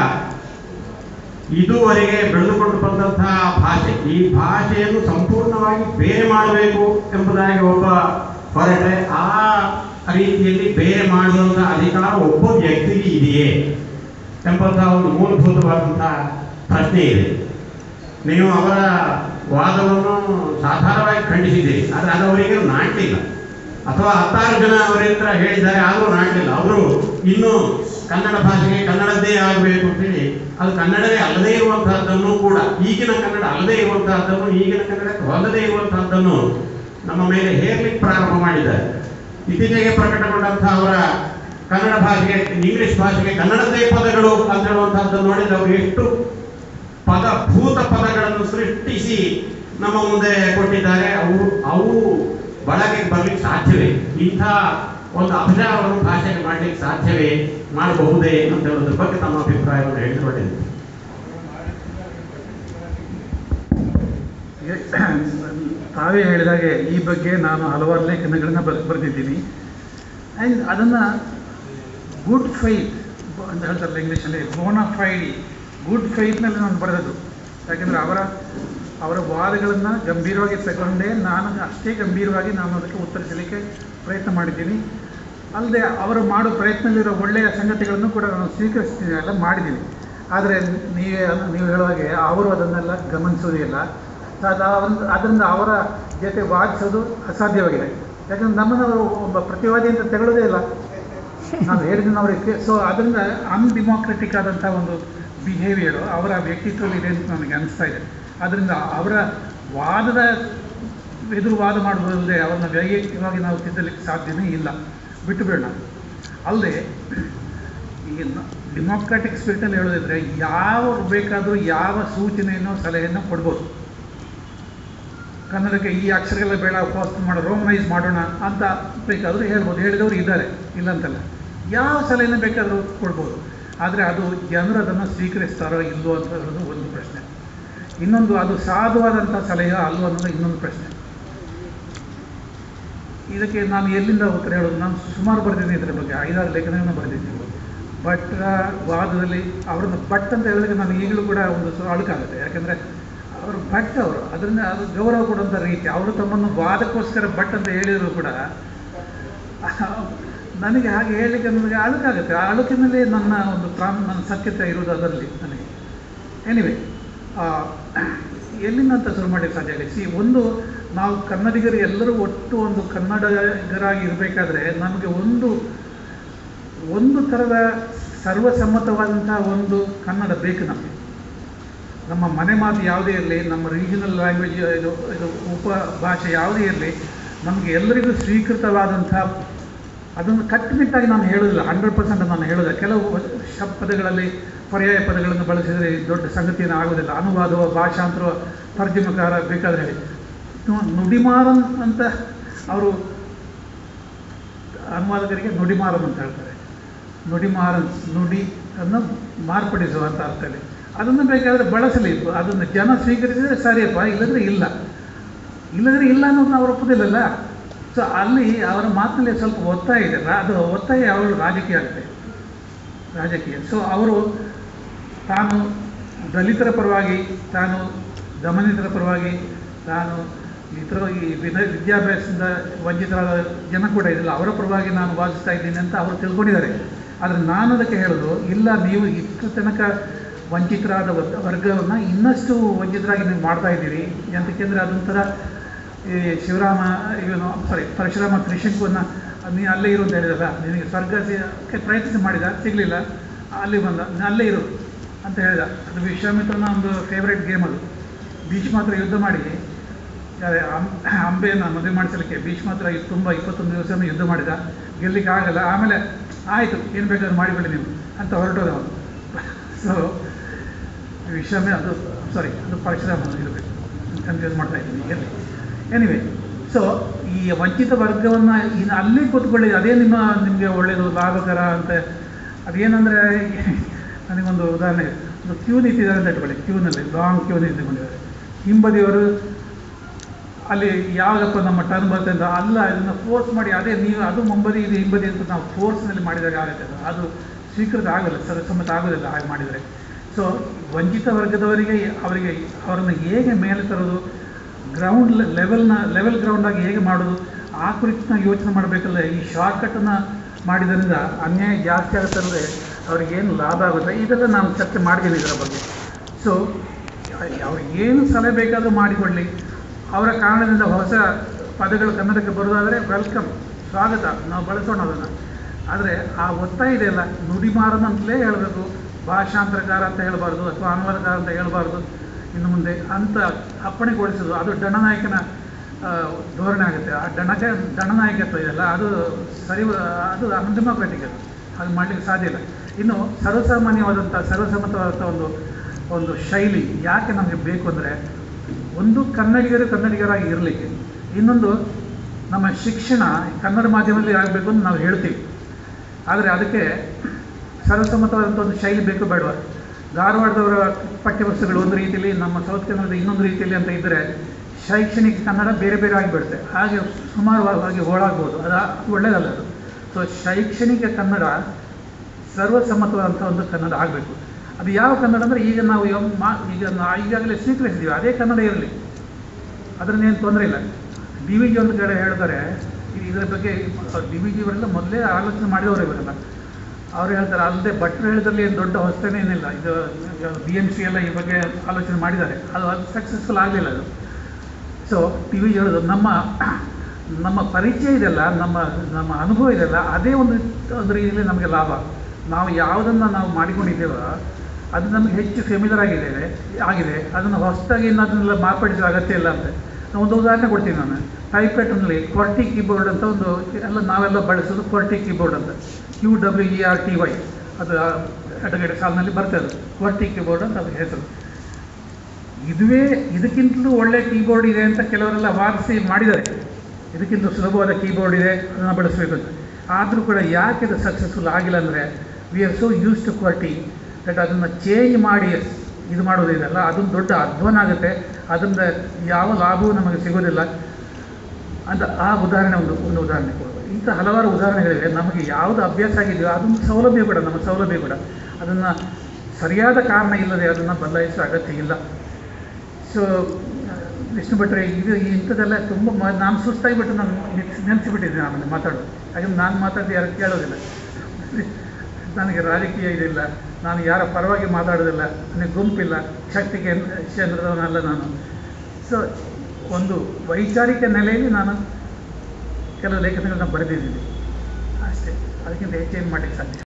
ಇದುವರೆಗೆ ಬೆಳೆದುಕೊಂಡು ಬಂದಂತಹ ಭಾಷೆ ಈ ಭಾಷೆಯನ್ನು ಸಂಪೂರ್ಣವಾಗಿ ಬೇರೆ ಮಾಡಬೇಕು ಎಂಬುದಾಗಿ ಒಬ್ಬ ಹೊರಟ್ರೆ ಆ ರೀತಿಯಲ್ಲಿ ಬೇರೆ ಮಾಡುವಂತಹ ಅಧಿಕಾರ ಒಬ್ಬ ವ್ಯಕ್ತಿಗೆ ಇದೆಯೇ ಎಂಬಂತಹ ಒಂದು ಮೂಲಭೂತವಾದಂತಹ ಪ್ರಶ್ನೆ ಇದೆ ನೀವು ಅವರ ವಾದವನ್ನು ಸಾಧಾರಣವಾಗಿ ಖಂಡಿಸಿದ್ದೀರಿ ಆದರೆ ಅದು ಅವರಿಗೆ ನಾಟಲಿಲ್ಲ ಅಥವಾ ಹತ್ತಾರು ಜನ ಅವರಿಂದ ಹೇಳಿದ್ದಾರೆ ಆದರೂ ನಾಟಲಿಲ್ಲ ಅವರು ಇನ್ನೂ ಕನ್ನಡ ಭಾಷೆಗೆ ಕನ್ನಡದ್ದೇ ಆಗಬೇಕು ಅಂತೇಳಿ ಅದು ಕನ್ನಡವೇ ಅಲ್ಲದೇ ಇರುವಂತಹದ್ದನ್ನು ಕೂಡ ಈಗಿನ ಕನ್ನಡ ಅಲ್ಲದೇ ಇರುವಂತಹದ್ದನ್ನು ಈಗಿನ ಕನ್ನಡಕ್ಕೆ ಹೊಂದದೇ ಇರುವಂತಹದ್ದನ್ನು ನಮ್ಮ ಮೇಲೆ ಹೇರ್ಲಿಕ್ಕೆ ಪ್ರಾರಂಭ ಮಾಡಿದ್ದಾರೆ ಇತ್ತೀಚೆಗೆ ಪ್ರಕಟಗೊಂಡಂತಹ ಅವರ ಕನ್ನಡ ಭಾಷೆಗೆ ಇಂಗ್ಲಿಷ್ ಭಾಷೆಗೆ ಕನ್ನಡದೇ ಪದಗಳು ಅಂತ ಹೇಳುವಂತಹದ್ದನ್ನು ನೋಡಿದ್ರೆ ಅವರು ಎಷ್ಟು ಪದ ಭೂತ ಪದಗಳನ್ನು ಸೃಷ್ಟಿಸಿ ನಮ್ಮ ಮುಂದೆ ಕೊಟ್ಟಿದ್ದಾರೆ ಅವು ಅವು ಬಳಕೆಗೆ ಬರ್ಲಿಕ್ಕೆ ಸಾಧ್ಯವೇ ಇಂಥ ಒಂದು ಅಭಿನಯವನ್ನು ಭಾಷೆಗೆ ಮಾಡ್ಲಿಕ್ಕೆ ಸಾಧ್ಯವೇ ಮಾಡಬಹುದೇ ಅಂತ ಹೇಳೋದ್ರ ಬಗ್ಗೆ ತಮ್ಮ ಅಭಿಪ್ರಾಯವನ್ನು ಹೇಳಿದ್ರೆ ಒಳ್ಳೆಯದು ಈಗ ತಾವೇ ಹೇಳಿದಾಗೆ ಈ ಬಗ್ಗೆ ನಾನು ಹಲವಾರು ಲೇಖನಗಳನ್ನು ಬರ್ ಬರೆದಿದ್ದೀನಿ ಆ್ಯಂಡ್ ಅದನ್ನು ಗುಡ್ ಫೈತ್ ಅಂತ ಹೇಳ್ತಾರಲ್ಲ ಇಂಗ್ಲೀಷಲ್ಲಿ ಬೋನಫೈಡಿ ಗುಡ್ ಫೈತ್ನಲ್ಲಿ ನಾನು ಬರೆದದ್ದು ಯಾಕೆಂದರೆ ಅವರ ಅವರ ವಾದಗಳನ್ನು ಗಂಭೀರವಾಗಿ ತಗೊಂಡೇ ನಾನು ಅಷ್ಟೇ ಗಂಭೀರವಾಗಿ ನಾನು ಅದಕ್ಕೆ ಉತ್ತರಿಸಲಿಕ್ಕೆ ಪ್ರಯತ್ನ ಮಾಡಿದ್ದೀನಿ ಅಲ್ಲದೆ ಅವರು ಮಾಡೋ ಪ್ರಯತ್ನದಲ್ಲಿರೋ ಒಳ್ಳೆಯ ಸಂಗತಿಗಳನ್ನು ಕೂಡ ನಾನು ಸ್ವೀಕರಿಸ್ತೀನಿ ಎಲ್ಲ ಮಾಡಿದ್ದೀನಿ ಆದರೆ ನೀವೇ ನೀವು ಹೇಳುವ ಹಾಗೆ ಅವರು ಅದನ್ನೆಲ್ಲ ಗಮನಿಸೋದಿಲ್ಲ ಅದು ಅವರಿಂದ ಅದರಿಂದ ಅವರ ಜೊತೆ ವಾದಿಸೋದು ಅಸಾಧ್ಯವಾಗಿದೆ ಯಾಕಂದ್ರೆ ನಮ್ಮನ್ನು ಅವರು ಒಬ್ಬ ಪ್ರತಿವಾದಿ ಅಂತ ತಗೊಳ್ಳೋದೇ ಇಲ್ಲ ನಾವು ಹೇಳಿದ ಅವರಿಗೆ ಸೊ ಅದರಿಂದ ಅನ್ಡಿಮೋಕ್ರೆಟಿಕ್ ಆದಂಥ ಒಂದು ಬಿಹೇವಿಯರು ಅವರ ವ್ಯಕ್ತಿತ್ವದಲ್ಲಿ ಇದೆ ಅಂತ ನನಗೆ ಅನಿಸ್ತಾ ಇದೆ ಆದ್ದರಿಂದ ಅವರ ವಾದದ ಎದುರು ವಾದ ಮಾಡುವುದಲ್ಲದೆ ಅವರನ್ನ ವೈಯಕ್ತಿಕವಾಗಿ ನಾವು ತಿದ್ದಲಿಕ್ಕೆ ಸಾಧ್ಯನೇ ಇಲ್ಲ ಬಿಟ್ಟು ಬಿಡೋಣ ಅಲ್ಲದೆ ಈಗ ಡಿಮೋಕ್ರಾಟಿಕ್ ಸ್ಪಿರಿಟಲ್ಲಿ ಹೇಳೋದಿದ್ರೆ ಯಾವ ಬೇಕಾದರೂ ಯಾವ ಸೂಚನೆಯನ್ನು ಸಲಹೆಯನ್ನು ಕೊಡ್ಬೋದು ಕನ್ನಡಕ್ಕೆ ಈ ಅಕ್ಷರಗಳ ಬೇಡ ಫಾಸ್ಟ್ ಮಾಡೋ ರೋಮನೈಸ್ ಮಾಡೋಣ ಅಂತ ಬೇಕಾದರೂ ಹೇಳ್ಬೋದು ಹೇಳಿದವರು ಇದ್ದಾರೆ ಇಲ್ಲಂತಲ್ಲ ಯಾವ ಸಲಹೆನ ಬೇಕಾದರೂ ಕೊಡ್ಬೋದು ಆದರೆ ಅದು ಜನರು ಅದನ್ನು ಸ್ವೀಕರಿಸ್ತಾರೋ ಇಲ್ಲವೋ ಅಂತ ಹೇಳೋದು ಒಂದು ಪ್ರಶ್ನೆ ಇನ್ನೊಂದು ಅದು ಸಾಧುವಾದಂಥ ಸಲಹೆ ಅಲ್ವೋ ಅನ್ನೋದು ಇನ್ನೊಂದು ಪ್ರಶ್ನೆ ಇದಕ್ಕೆ ನಾನು ಎಲ್ಲಿಂದ ಉತ್ತರ ಹೇಳೋದು ನಾನು ಸುಮಾರು ಬರೆದಿದ್ದೀನಿ ಇದರ ಬಗ್ಗೆ ಐದಾರು ಲೇಖನಗಳನ್ನು ಬರೆದಿದ್ದೀನಿ ಭಟ್ರ ವಾದದಲ್ಲಿ ಅವ್ರನ್ನ ಭಟ್ ಅಂತ ಹೇಳಿದ್ರೆ ನನಗೆ ಈಗಲೂ ಕೂಡ ಒಂದು ಸ್ವಲ್ಪ ಅಳುಕಾಗುತ್ತೆ ಯಾಕಂದರೆ ಅವರು ಭಟ್ ಅವರು ಅದರಿಂದ ಅದು ಗೌರವ ಕೊಡುವಂಥ ರೀತಿ ಅವರು ತಮ್ಮನ್ನು ವಾದಕ್ಕೋಸ್ಕರ ಭಟ್ ಅಂತ ಹೇಳಿದ್ರು ಕೂಡ ನನಗೆ ಹಾಗೆ ಹೇಳಲಿಕ್ಕೆ ನನಗೆ ಅಳುಕಾಗುತ್ತೆ ಆ ಅಳುಕಿನಲ್ಲಿ ನನ್ನ ಒಂದು ಪ್ರಾಣ ನನ್ನ ಸತ್ಯತೆ ಇರುವುದು ಅದರಲ್ಲಿ ನನಗೆ ಎನಿವೆ ಎಲ್ಲಿಂದ ಅಂತ ಶುರು ಮಾಡಲಿಕ್ಕೆ ಸಾಧ್ಯ ಇಲ್ಲ ಸಿ ಒಂದು ನಾವು ಕನ್ನಡಿಗರು ಎಲ್ಲರೂ ಒಟ್ಟು ಒಂದು ಕನ್ನಡಿಗರಾಗಿ ಇರಬೇಕಾದ್ರೆ ನಮಗೆ ಒಂದು ಒಂದು ಥರದ ಸರ್ವಸಮ್ಮತವಾದಂಥ ಒಂದು ಕನ್ನಡ ಬೇಕು ನಮಗೆ ನಮ್ಮ ಮನೆ ಮಾತು ಯಾವುದೇ ಇರಲಿ ನಮ್ಮ ರೀಜನಲ್ ಲ್ಯಾಂಗ್ವೇಜ್ ಇದು ಇದು ಉಪ ಭಾಷೆ ಯಾವುದೇ ಇರಲಿ ನಮಗೆ ಎಲ್ಲರಿಗೂ ಸ್ವೀಕೃತವಾದಂಥ ಅದನ್ನು ಕಟ್ಟುನಿಟ್ಟಾಗಿ ನಾನು ಹೇಳೋದಿಲ್ಲ ಹಂಡ್ರೆಡ್ ಪರ್ಸೆಂಟ್ ನಾನು ಹೇಳೋದಿಲ್ಲ ಕೆಲವು ಶಬ್ ಪದಗಳಲ್ಲಿ ಪರ್ಯಾಯ ಪದಗಳನ್ನು ಬಳಸಿದರೆ ದೊಡ್ಡ ಸಂಗತಿಯನ್ನು ಆಗೋದಿಲ್ಲ ಅನುವಾದವ ಭಾಷಾಂತರ ತರ್ಜಮಕಾರ ಬೇಕಾದ್ರೆ ಹೇಳಿ ನು- ನುಡಿಮಾರನ್ ಅಂತ ಅವರು ಅನುವಾದಕರಿಗೆ ನುಡಿಮಾರನ್ ಅಂತ ಹೇಳ್ತಾರೆ ನುಡಿಮಾರನ್ ನುಡಿ ಅನ್ನು ಮಾರ್ಪಡಿಸುವ ಅಂತ ಅರ್ಥದಲ್ಲಿ ಅದನ್ನು ಬೇಕಾದರೆ ಬಳಸಲಿ ಅದನ್ನು ಜನ ಸ್ವೀಕರಿಸಿದರೆ ಸರಿಯಪ್ಪ ಇಲ್ಲದ್ರೆ ಇಲ್ಲ ಇಲ್ಲದ್ರೆ ಇಲ್ಲ ಅನ್ನೋದನ್ನ ಅವರು ಒಪ್ಪುದಿಲ್ಲಲ್ಲ ಸೊ ಅಲ್ಲಿ ಅವರ ಮಾತಿನಲ್ಲಿ ಸ್ವಲ್ಪ ಒತ್ತಾಯ ಇದೆ ರಾ- ಅದು ಒತ್ತಾಯ ಅವರು ರಾಜಕೀಯ ಆಗುತ್ತೆ ರಾಜಕೀಯ ಸೊ ಅವರು ತಾನು ದಲಿತರ ಪರವಾಗಿ ತಾನು ದಮನಿತರ ಪರವಾಗಿ ತಾನು ಇತರ ಈ ವಿಧ- ವಿದ್ಯಾಭ್ಯಾಸದಿಂದ ವಂಚಿತರಾದ ಜನ ಕೂಡ ಇದಿಲ್ಲ ಅವರ ಪರವಾಗಿ ನಾನು ವಾದಿಸ್ತಾ ಇದ್ದೀನಿ ಅಂತ ಅವರು ತಿಳ್ಕೊಂಡಿದ್ದಾರೆ ಆದರೆ ನಾನು ಅದಕ್ಕೆ ಹೇಳೋದು ಇಲ್ಲ ನೀವು ಇಷ್ಟು ತನಕ ವಂಚಿತರಾದ ವರ್ಗ- ವರ್ಗವನ್ನು ಇನ್ನಷ್ಟು ವಂಚಿತರಾಗಿ ನೀವು ಮಾಡ್ತಾ ಇದ್ದೀರಿ ಎಂತಕ್ಕೆಂದರೆ ಅದೊಂಥರ ಈ ಶಿವರಾಮ ಇವನು ಸಾರಿ ಪರಶುರಾಮ ತ್ರಿಶಂಕುವನ್ನು ನೀನು ಅಲ್ಲೇ ಇರು ಅಂತ ಹೇಳಿದಲ್ಲ ನಿನಗೆ ಸ್ವರ್ಗ ಸಿಗಕ್ಕೆ ಪ್ರಯತ್ನ ಮಾಡಿದ ಸಿಗಲಿಲ್ಲ ಅಲ್ಲಿ ಬಂದ ನೀನು ಅಲ್ಲೇ ಇರು ಅಂತ ಹೇಳಿದ ಅದು ವಿಶ್ವಾಮಿತ್ರನ ಒಂದು ಫೇವ್ರೇಟ್ ಗೇಮ್ ಅದು ಬೀಚ್ ಮಾತ್ರ ಯುದ್ಧ ಮಾಡಿ ಯಾರೇ ಅಂ- ಅಂಬೆಯನ್ನು ಮದುವೆ ಮಾಡಿಸಲಿಕ್ಕೆ ಭೀಷ್ಮ ಹತ್ರ ಇ- ತುಂಬ ಇಪ್ಪತ್ತೊಂದು ದಿವಸನೂ ಯುದ್ಧ ಮಾಡಿದ ಗೆಲ್ಲಿಕ್ಕೆ ಆಗಲ್ಲ ಆಮೇಲೆ ಆಯಿತು ಏನು ಬೇಕಾದ್ರೂ ಮಾಡಿಬಿಡಿ ನೀವು ಅಂತ ಹೊರಟೋದ ಅವನು ಸೊ ವಿಷಮೆ ಅದು ಸಾರಿ ಅದು ಪರಶುರಾಮ ಇರಬೇಕು ಕನ್ಫ್ಯೂಸ್ ಮಾಡ್ತಾ ಇದ್ದೀನಿ ಎಲ್ಲಿ ಎನಿವೆ ಸೊ ಈ ವಂಚಿತ ವರ್ಗವನ್ನು ಇನ್ನು ಅಲ್ಲೇ ಕೂತ್ಕೊಳ್ಳಿ ಅದೇ ನಿಮ್ಮ ನಿಮಗೆ ಒಳ್ಳೆಯದು ಲಾಭಕರ ಅಂತ ಅದೇನಂದರೆ ನನಗೊಂದು ಉದಾಹರಣೆ ಒಂದು ಕ್ಯೂ ನಿಂತಿದ್ದಾರೆ ಅಂತ ಇಟ್ಕೊಳ್ಳಿ ಕ್ಯೂನಲ್ಲಿ ಲಾಂಗ್ ಕ್ಯೂ ನಿಂತ್ಕೊಂಡಿದ್ದಾರೆ ಹಿಂಬದಿಯವರು ಅಲ್ಲಿ ಯಾವಾಗಪ್ಪ ನಮ್ಮ ಟರ್ನ್ ಬರುತ್ತೆ ಅಂತ ಅಲ್ಲ ಇದನ್ನು ಫೋರ್ಸ್ ಮಾಡಿ ಅದೇ ನೀವು ಅದು ಮುಂಬದಿ ಇದು ಹಿಂಬದಿ ಅಂತ ನಾವು ಫೋರ್ಸ್ನಲ್ಲಿ ಮಾಡಿದಾಗ ಆಗುತ್ತೆ ಅದು. ಅದು ಸ್ವೀಕೃತ ಆಗೋಲ್ಲ ಸರ್ವಸಮ್ಮತ ಆಗೋದಿಲ್ಲ ಹಾಗೆ ಮಾಡಿದರೆ ಸೊ ವಂಚಿತ ವರ್ಗದವರಿಗೆ ಅವರಿಗೆ ಅವರನ್ನು ಹೇಗೆ ಮೇಲೆ ತರೋದು ಗ್ರೌಂಡ್ ಲೆವೆಲ್ನ ಲೆವೆಲ್ ಗ್ರೌಂಡಾಗಿ ಹೇಗೆ ಮಾಡೋದು ಆ ಕುರಿತು ನಾವು ಯೋಚನೆ ಮಾಡಬೇಕಲ್ಲ ಈ ಶಾರ್ಟ್ಕಟ್ಟನ್ನು ಮಾಡಿದ್ರಿಂದ ಅನ್ಯಾಯ ಜಾಸ್ತಿ ಆಗುತ್ತಲ್ಲದೆ ಅವ್ರಿಗೇನು ಲಾಭ ಆಗುತ್ತೆ ಇದೆಲ್ಲ ನಾನು ಚರ್ಚೆ ಮಾಡಿದ್ದೀನಿ ಇದರ ಬಗ್ಗೆ ಸೊ ಅವ್ರಿಗೆ ಏನು ಸಲಹೆ ಬೇಕಾದರೂ ಮಾಡಿಕೊಳ್ಳಿ ಅವರ ಕಾರಣದಿಂದ ಹೊಸ ಪದಗಳು ಕನ್ನಡಕ್ಕೆ ಬರೋದಾದರೆ ವೆಲ್ಕಮ್ ಸ್ವಾಗತ ನಾವು ಬಳಸೋಣ ಅದನ್ನು ಆದರೆ ಆ ಒತ್ತಾಯ ಇದೆಯಲ್ಲ ನುಡಿಮಾರನ ಅಂತಲೇ ಹೇಳಬೇಕು ಭಾಷಾಂತರಕಾರ ಅಂತ ಹೇಳಬಾರ್ದು ಅಥವಾ ಅನುವಾದಕಾರ ಅಂತ ಹೇಳಬಾರ್ದು ಇನ್ನು ಮುಂದೆ ಅಂತ ಅಪ್ಪಣೆಗೊಳಿಸೋದು ಅದು ಡಣನಾಯಕನ ಆ, ಧೋರಣೆ ಆಗುತ್ತೆ ಆ ಡಣಕ ಡಣನಾಯಕತ್ವ ಇದೆಯಲ್ಲ ಅದು ಸರಿ ಅದು ಅನ್ಡೆಮೋಕ್ರೆಟಿಕ್ ಅದು ಅದು ಮಾಡಲಿಕ್ಕೆ ಸಾಧ್ಯ ಇಲ್ಲ ಇನ್ನು ಸರ್ವಸಾಮಾನ್ಯವಾದಂಥ ಸರ್ವಸಮ್ಮತವಾದಂಥ ಒಂದು ಒಂದು ಶೈಲಿ ಯಾಕೆ ನಮಗೆ ಬೇಕು ಅಂದರೆ ಒಂದು ಕನ್ನಡಿಗರು ಕನ್ನಡಿಗರಾಗಿ ಇರಲಿಕ್ಕೆ ಇನ್ನೊಂದು ನಮ್ಮ ಶಿಕ್ಷಣ ಕನ್ನಡ ಮಾಧ್ಯಮದಲ್ಲಿ ಆಗಬೇಕು ಅಂತ ನಾವು ಹೇಳ್ತೀವಿ ಆದರೆ ಅದಕ್ಕೆ ಸರ್ವಸಮ್ಮತವಾದಂಥ ಒಂದು ಶೈಲಿ ಬೇಕು ಬೇಡವಾ ಧಾರವಾಡದವರ ಪಠ್ಯವಸ್ತುಗಳು ಒಂದು ರೀತಿಯಲ್ಲಿ ನಮ್ಮ ಸೌತ್ ಕನ್ನಡದ ಇನ್ನೊಂದು ರೀತಿಯಲ್ಲಿ ಅಂತ ಇದ್ದರೆ ಶೈಕ್ಷಣಿಕ ಕನ್ನಡ ಬೇರೆ ಬೇರೆ ಆಗಿಬಿಡುತ್ತೆ ಹಾಗೆ ಸುಮಾರವಾಗಿ ಹೋಳಾಗ್ಬೋದು ಅದು ಅದು ಒಳ್ಳೆಯದಲ್ಲ ಅದು ಸೊ ಶೈಕ್ಷಣಿಕ ಕನ್ನಡ ಸರ್ವಸಮ್ಮತವಾದಂಥ ಒಂದು ಕನ್ನಡ ಆಗಬೇಕು ಅದು ಯಾವ ಕನ್ನಡ ಅಂದರೆ ಈಗ ನಾವು ಯಾವ ಮಾ ಈಗ ನಾ ಈಗಾಗಲೇ ಸ್ವೀಕರಿಸಿದ್ದೀವಿ ಅದೇ ಕನ್ನಡ ಇರಲಿ ಅದರನ್ನೇನು ತೊಂದರೆ ಇಲ್ಲ ಡಿ ವಿ ಜಿ ಒಂದು ಕಡೆ ಹೇಳ್ತಾರೆ ಇ- ಇದರ ಬಗ್ಗೆ ಡಿ ವಿ ಜಿ ಅವರೆಲ್ಲ ಮೊದಲೇ ಆಲೋಚನೆ ಮಾಡಿದವರು ಇವರೆಲ್ಲ ಅವ್ರು ಹೇಳ್ತಾರೆ ಅಲ್ಲದೆ ಭಟ್ರು ಹೇಳಿದ್ರಲ್ಲಿ ಏನು ದೊಡ್ಡ ಹೊಸ್ತೇನೆ ಏನಿಲ್ಲ ಇದು ಬಿ ಎಮ್ ಸಿ ಎಲ್ಲ ಈ ಬಗ್ಗೆ ಆಲೋಚನೆ ಮಾಡಿದ್ದಾರೆ ಅದು ಅದು ಸಕ್ಸಸ್ಫುಲ್ ಆಗಲಿಲ್ಲ ಅದು ಸೊ ಟಿ ವಿ ಹೇಳೋದು ನಮ್ಮ ನಮ್ಮ ಪರಿಚಯ ಇದೆಯಲ್ಲ ನಮ್ಮ ನಮ್ಮ ಅನುಭವ ಇದೆಯಲ್ಲ ಅದೇ ಒಂದು ಒಂದು ರೀತಿಯಲ್ಲಿ ನಮಗೆ ಲಾಭ ನಾವು ಯಾವುದನ್ನು ನಾವು ಮಾಡಿಕೊಂಡಿದ್ದೇವೋ ಅದು ನಮಗೆ ಹೆಚ್ಚು ಫೆಮಿಲರ್ ಆಗಿದೆ ಆಗಿದೆ ಅದನ್ನು ಹೊಸದಾಗಿ ಅದನ್ನೆಲ್ಲ ಮಾರ್ಪಡಿಸುವ ಅಗತ್ಯ ಇಲ್ಲ ಅಂತ ನಾನು ಒಂದು ಉದಾಹರಣೆ ಕೊಡ್ತೀನಿ ನಾನು ಟೈಪ್ರೈಟರ್ನಲ್ಲಿ ಕ್ವರ್ಟಿ ಕೀಬೋರ್ಡ್ ಅಂತ ಒಂದು ಎಲ್ಲ ನಾವೆಲ್ಲ ಬಳಸೋದು ಕ್ವರ್ಟಿ ಕೀಬೋರ್ಡ್ ಅಂತ Q W E R T Y ಅದು ಎಡಗಡೆ ಸಾಲಿನಲ್ಲಿ ಬರ್ತದೆ ಅದು ಕ್ವರ್ಟಿ ಕೀಬೋರ್ಡ್ ಅಂತ ಅದಕ್ಕೆ ಹೆಸರು ಇದುವೇ ಇದಕ್ಕಿಂತಲೂ ಒಳ್ಳೆ ಕೀಬೋರ್ಡ್ ಇದೆ ಅಂತ ಕೆಲವರೆಲ್ಲ ವಾದಿಸಿ ಮಾಡಿದ್ದಾರೆ ಇದಕ್ಕಿಂತ ಸುಲಭವಾದ ಕೀಬೋರ್ಡ್ ಇದೆ ಅದನ್ನು ಬಳಸಬೇಕು ಅಂತ ಆದರೂ ಕೂಡ ಯಾಕೆ ಇದು ಸಕ್ಸಸ್ಫುಲ್ ಆಗಿಲ್ಲ ಅಂದರೆ we are so used to quality that ಅದನ್ನು ಚೇಂಜ್ ಮಾಡಿ ಇದು ಮಾಡೋದಿದೆಯಲ್ಲ ಅದೊಂದು ದೊಡ್ಡ ಅಧ್ವಾನ ಆಗುತ್ತೆ ಅದರಿಂದ ಯಾವ ಲಾಭವೂ ನಮಗೆ ಸಿಗೋದಿಲ್ಲ ಅಂತ ಆ ಉದಾಹರಣೆ ಒಂದು ಒಂದು ಉದಾಹರಣೆ ಕೊಡುವ ಇಂಥ ಹಲವಾರು ಉದಾಹರಣೆಗಳಿವೆ ನಮಗೆ ಯಾವುದು ಅಭ್ಯಾಸ ಆಗಿದೆಯೋ ಅದೊಂದು ಸೌಲಭ್ಯ ಕೂಡ ನಮ್ಮ ಸೌಲಭ್ಯ ಕೂಡ ಅದನ್ನು ಸರಿಯಾದ ಕಾರಣ ಇಲ್ಲದೆ ಅದನ್ನು ಬದಲಾಯಿಸುವ ಅಗತ್ಯ ಇಲ್ಲ ಸೊ ವಿಷ್ಣು ಭಟ್ರೆ ಇದು ಇಂಥದ್ದೆಲ್ಲ ತುಂಬ ಮ- ನಾನು ಸುಸ್ತಾಗಿಬಿಟ್ಟು ನಾನು ನೆನೆಸಿಬಿಟ್ಟಿದ್ದೆ ಆಮೇಲೆ ಮಾತಾಡೋದು ಹಾಗೆ ನಾನು ಮಾತಾಡಿ ಯಾರು ಕೇಳೋದಿಲ್ಲ ನನಗೆ ರಾಜಕೀಯ ಇದಿಲ್ಲ ನಾನು ಯಾರ ಪರವಾಗಿ ಮಾತಾಡೋದಿಲ್ಲ ನನಗೆ ಗುಂಪಿಲ್ಲ ಶಕ್ತಿ ಕೇಂದ್ರ ಕೇಂದ್ರದವನಲ್ಲ ನಾನು ಸೊ ಒಂದು ವೈಚಾರಿಕ ನೆಲೆಯಲ್ಲಿ ನಾನು ಕೆಲವು ಲೇಖನಗಳನ್ನ ಬರೆದಿದ್ದೀನಿ ಅಷ್ಟೇ ಅದಕ್ಕಿಂತ ಹೆಚ್ಚೇನು ಮಾಡಲಿಕ್ಕೆ ಸಾಧ್ಯ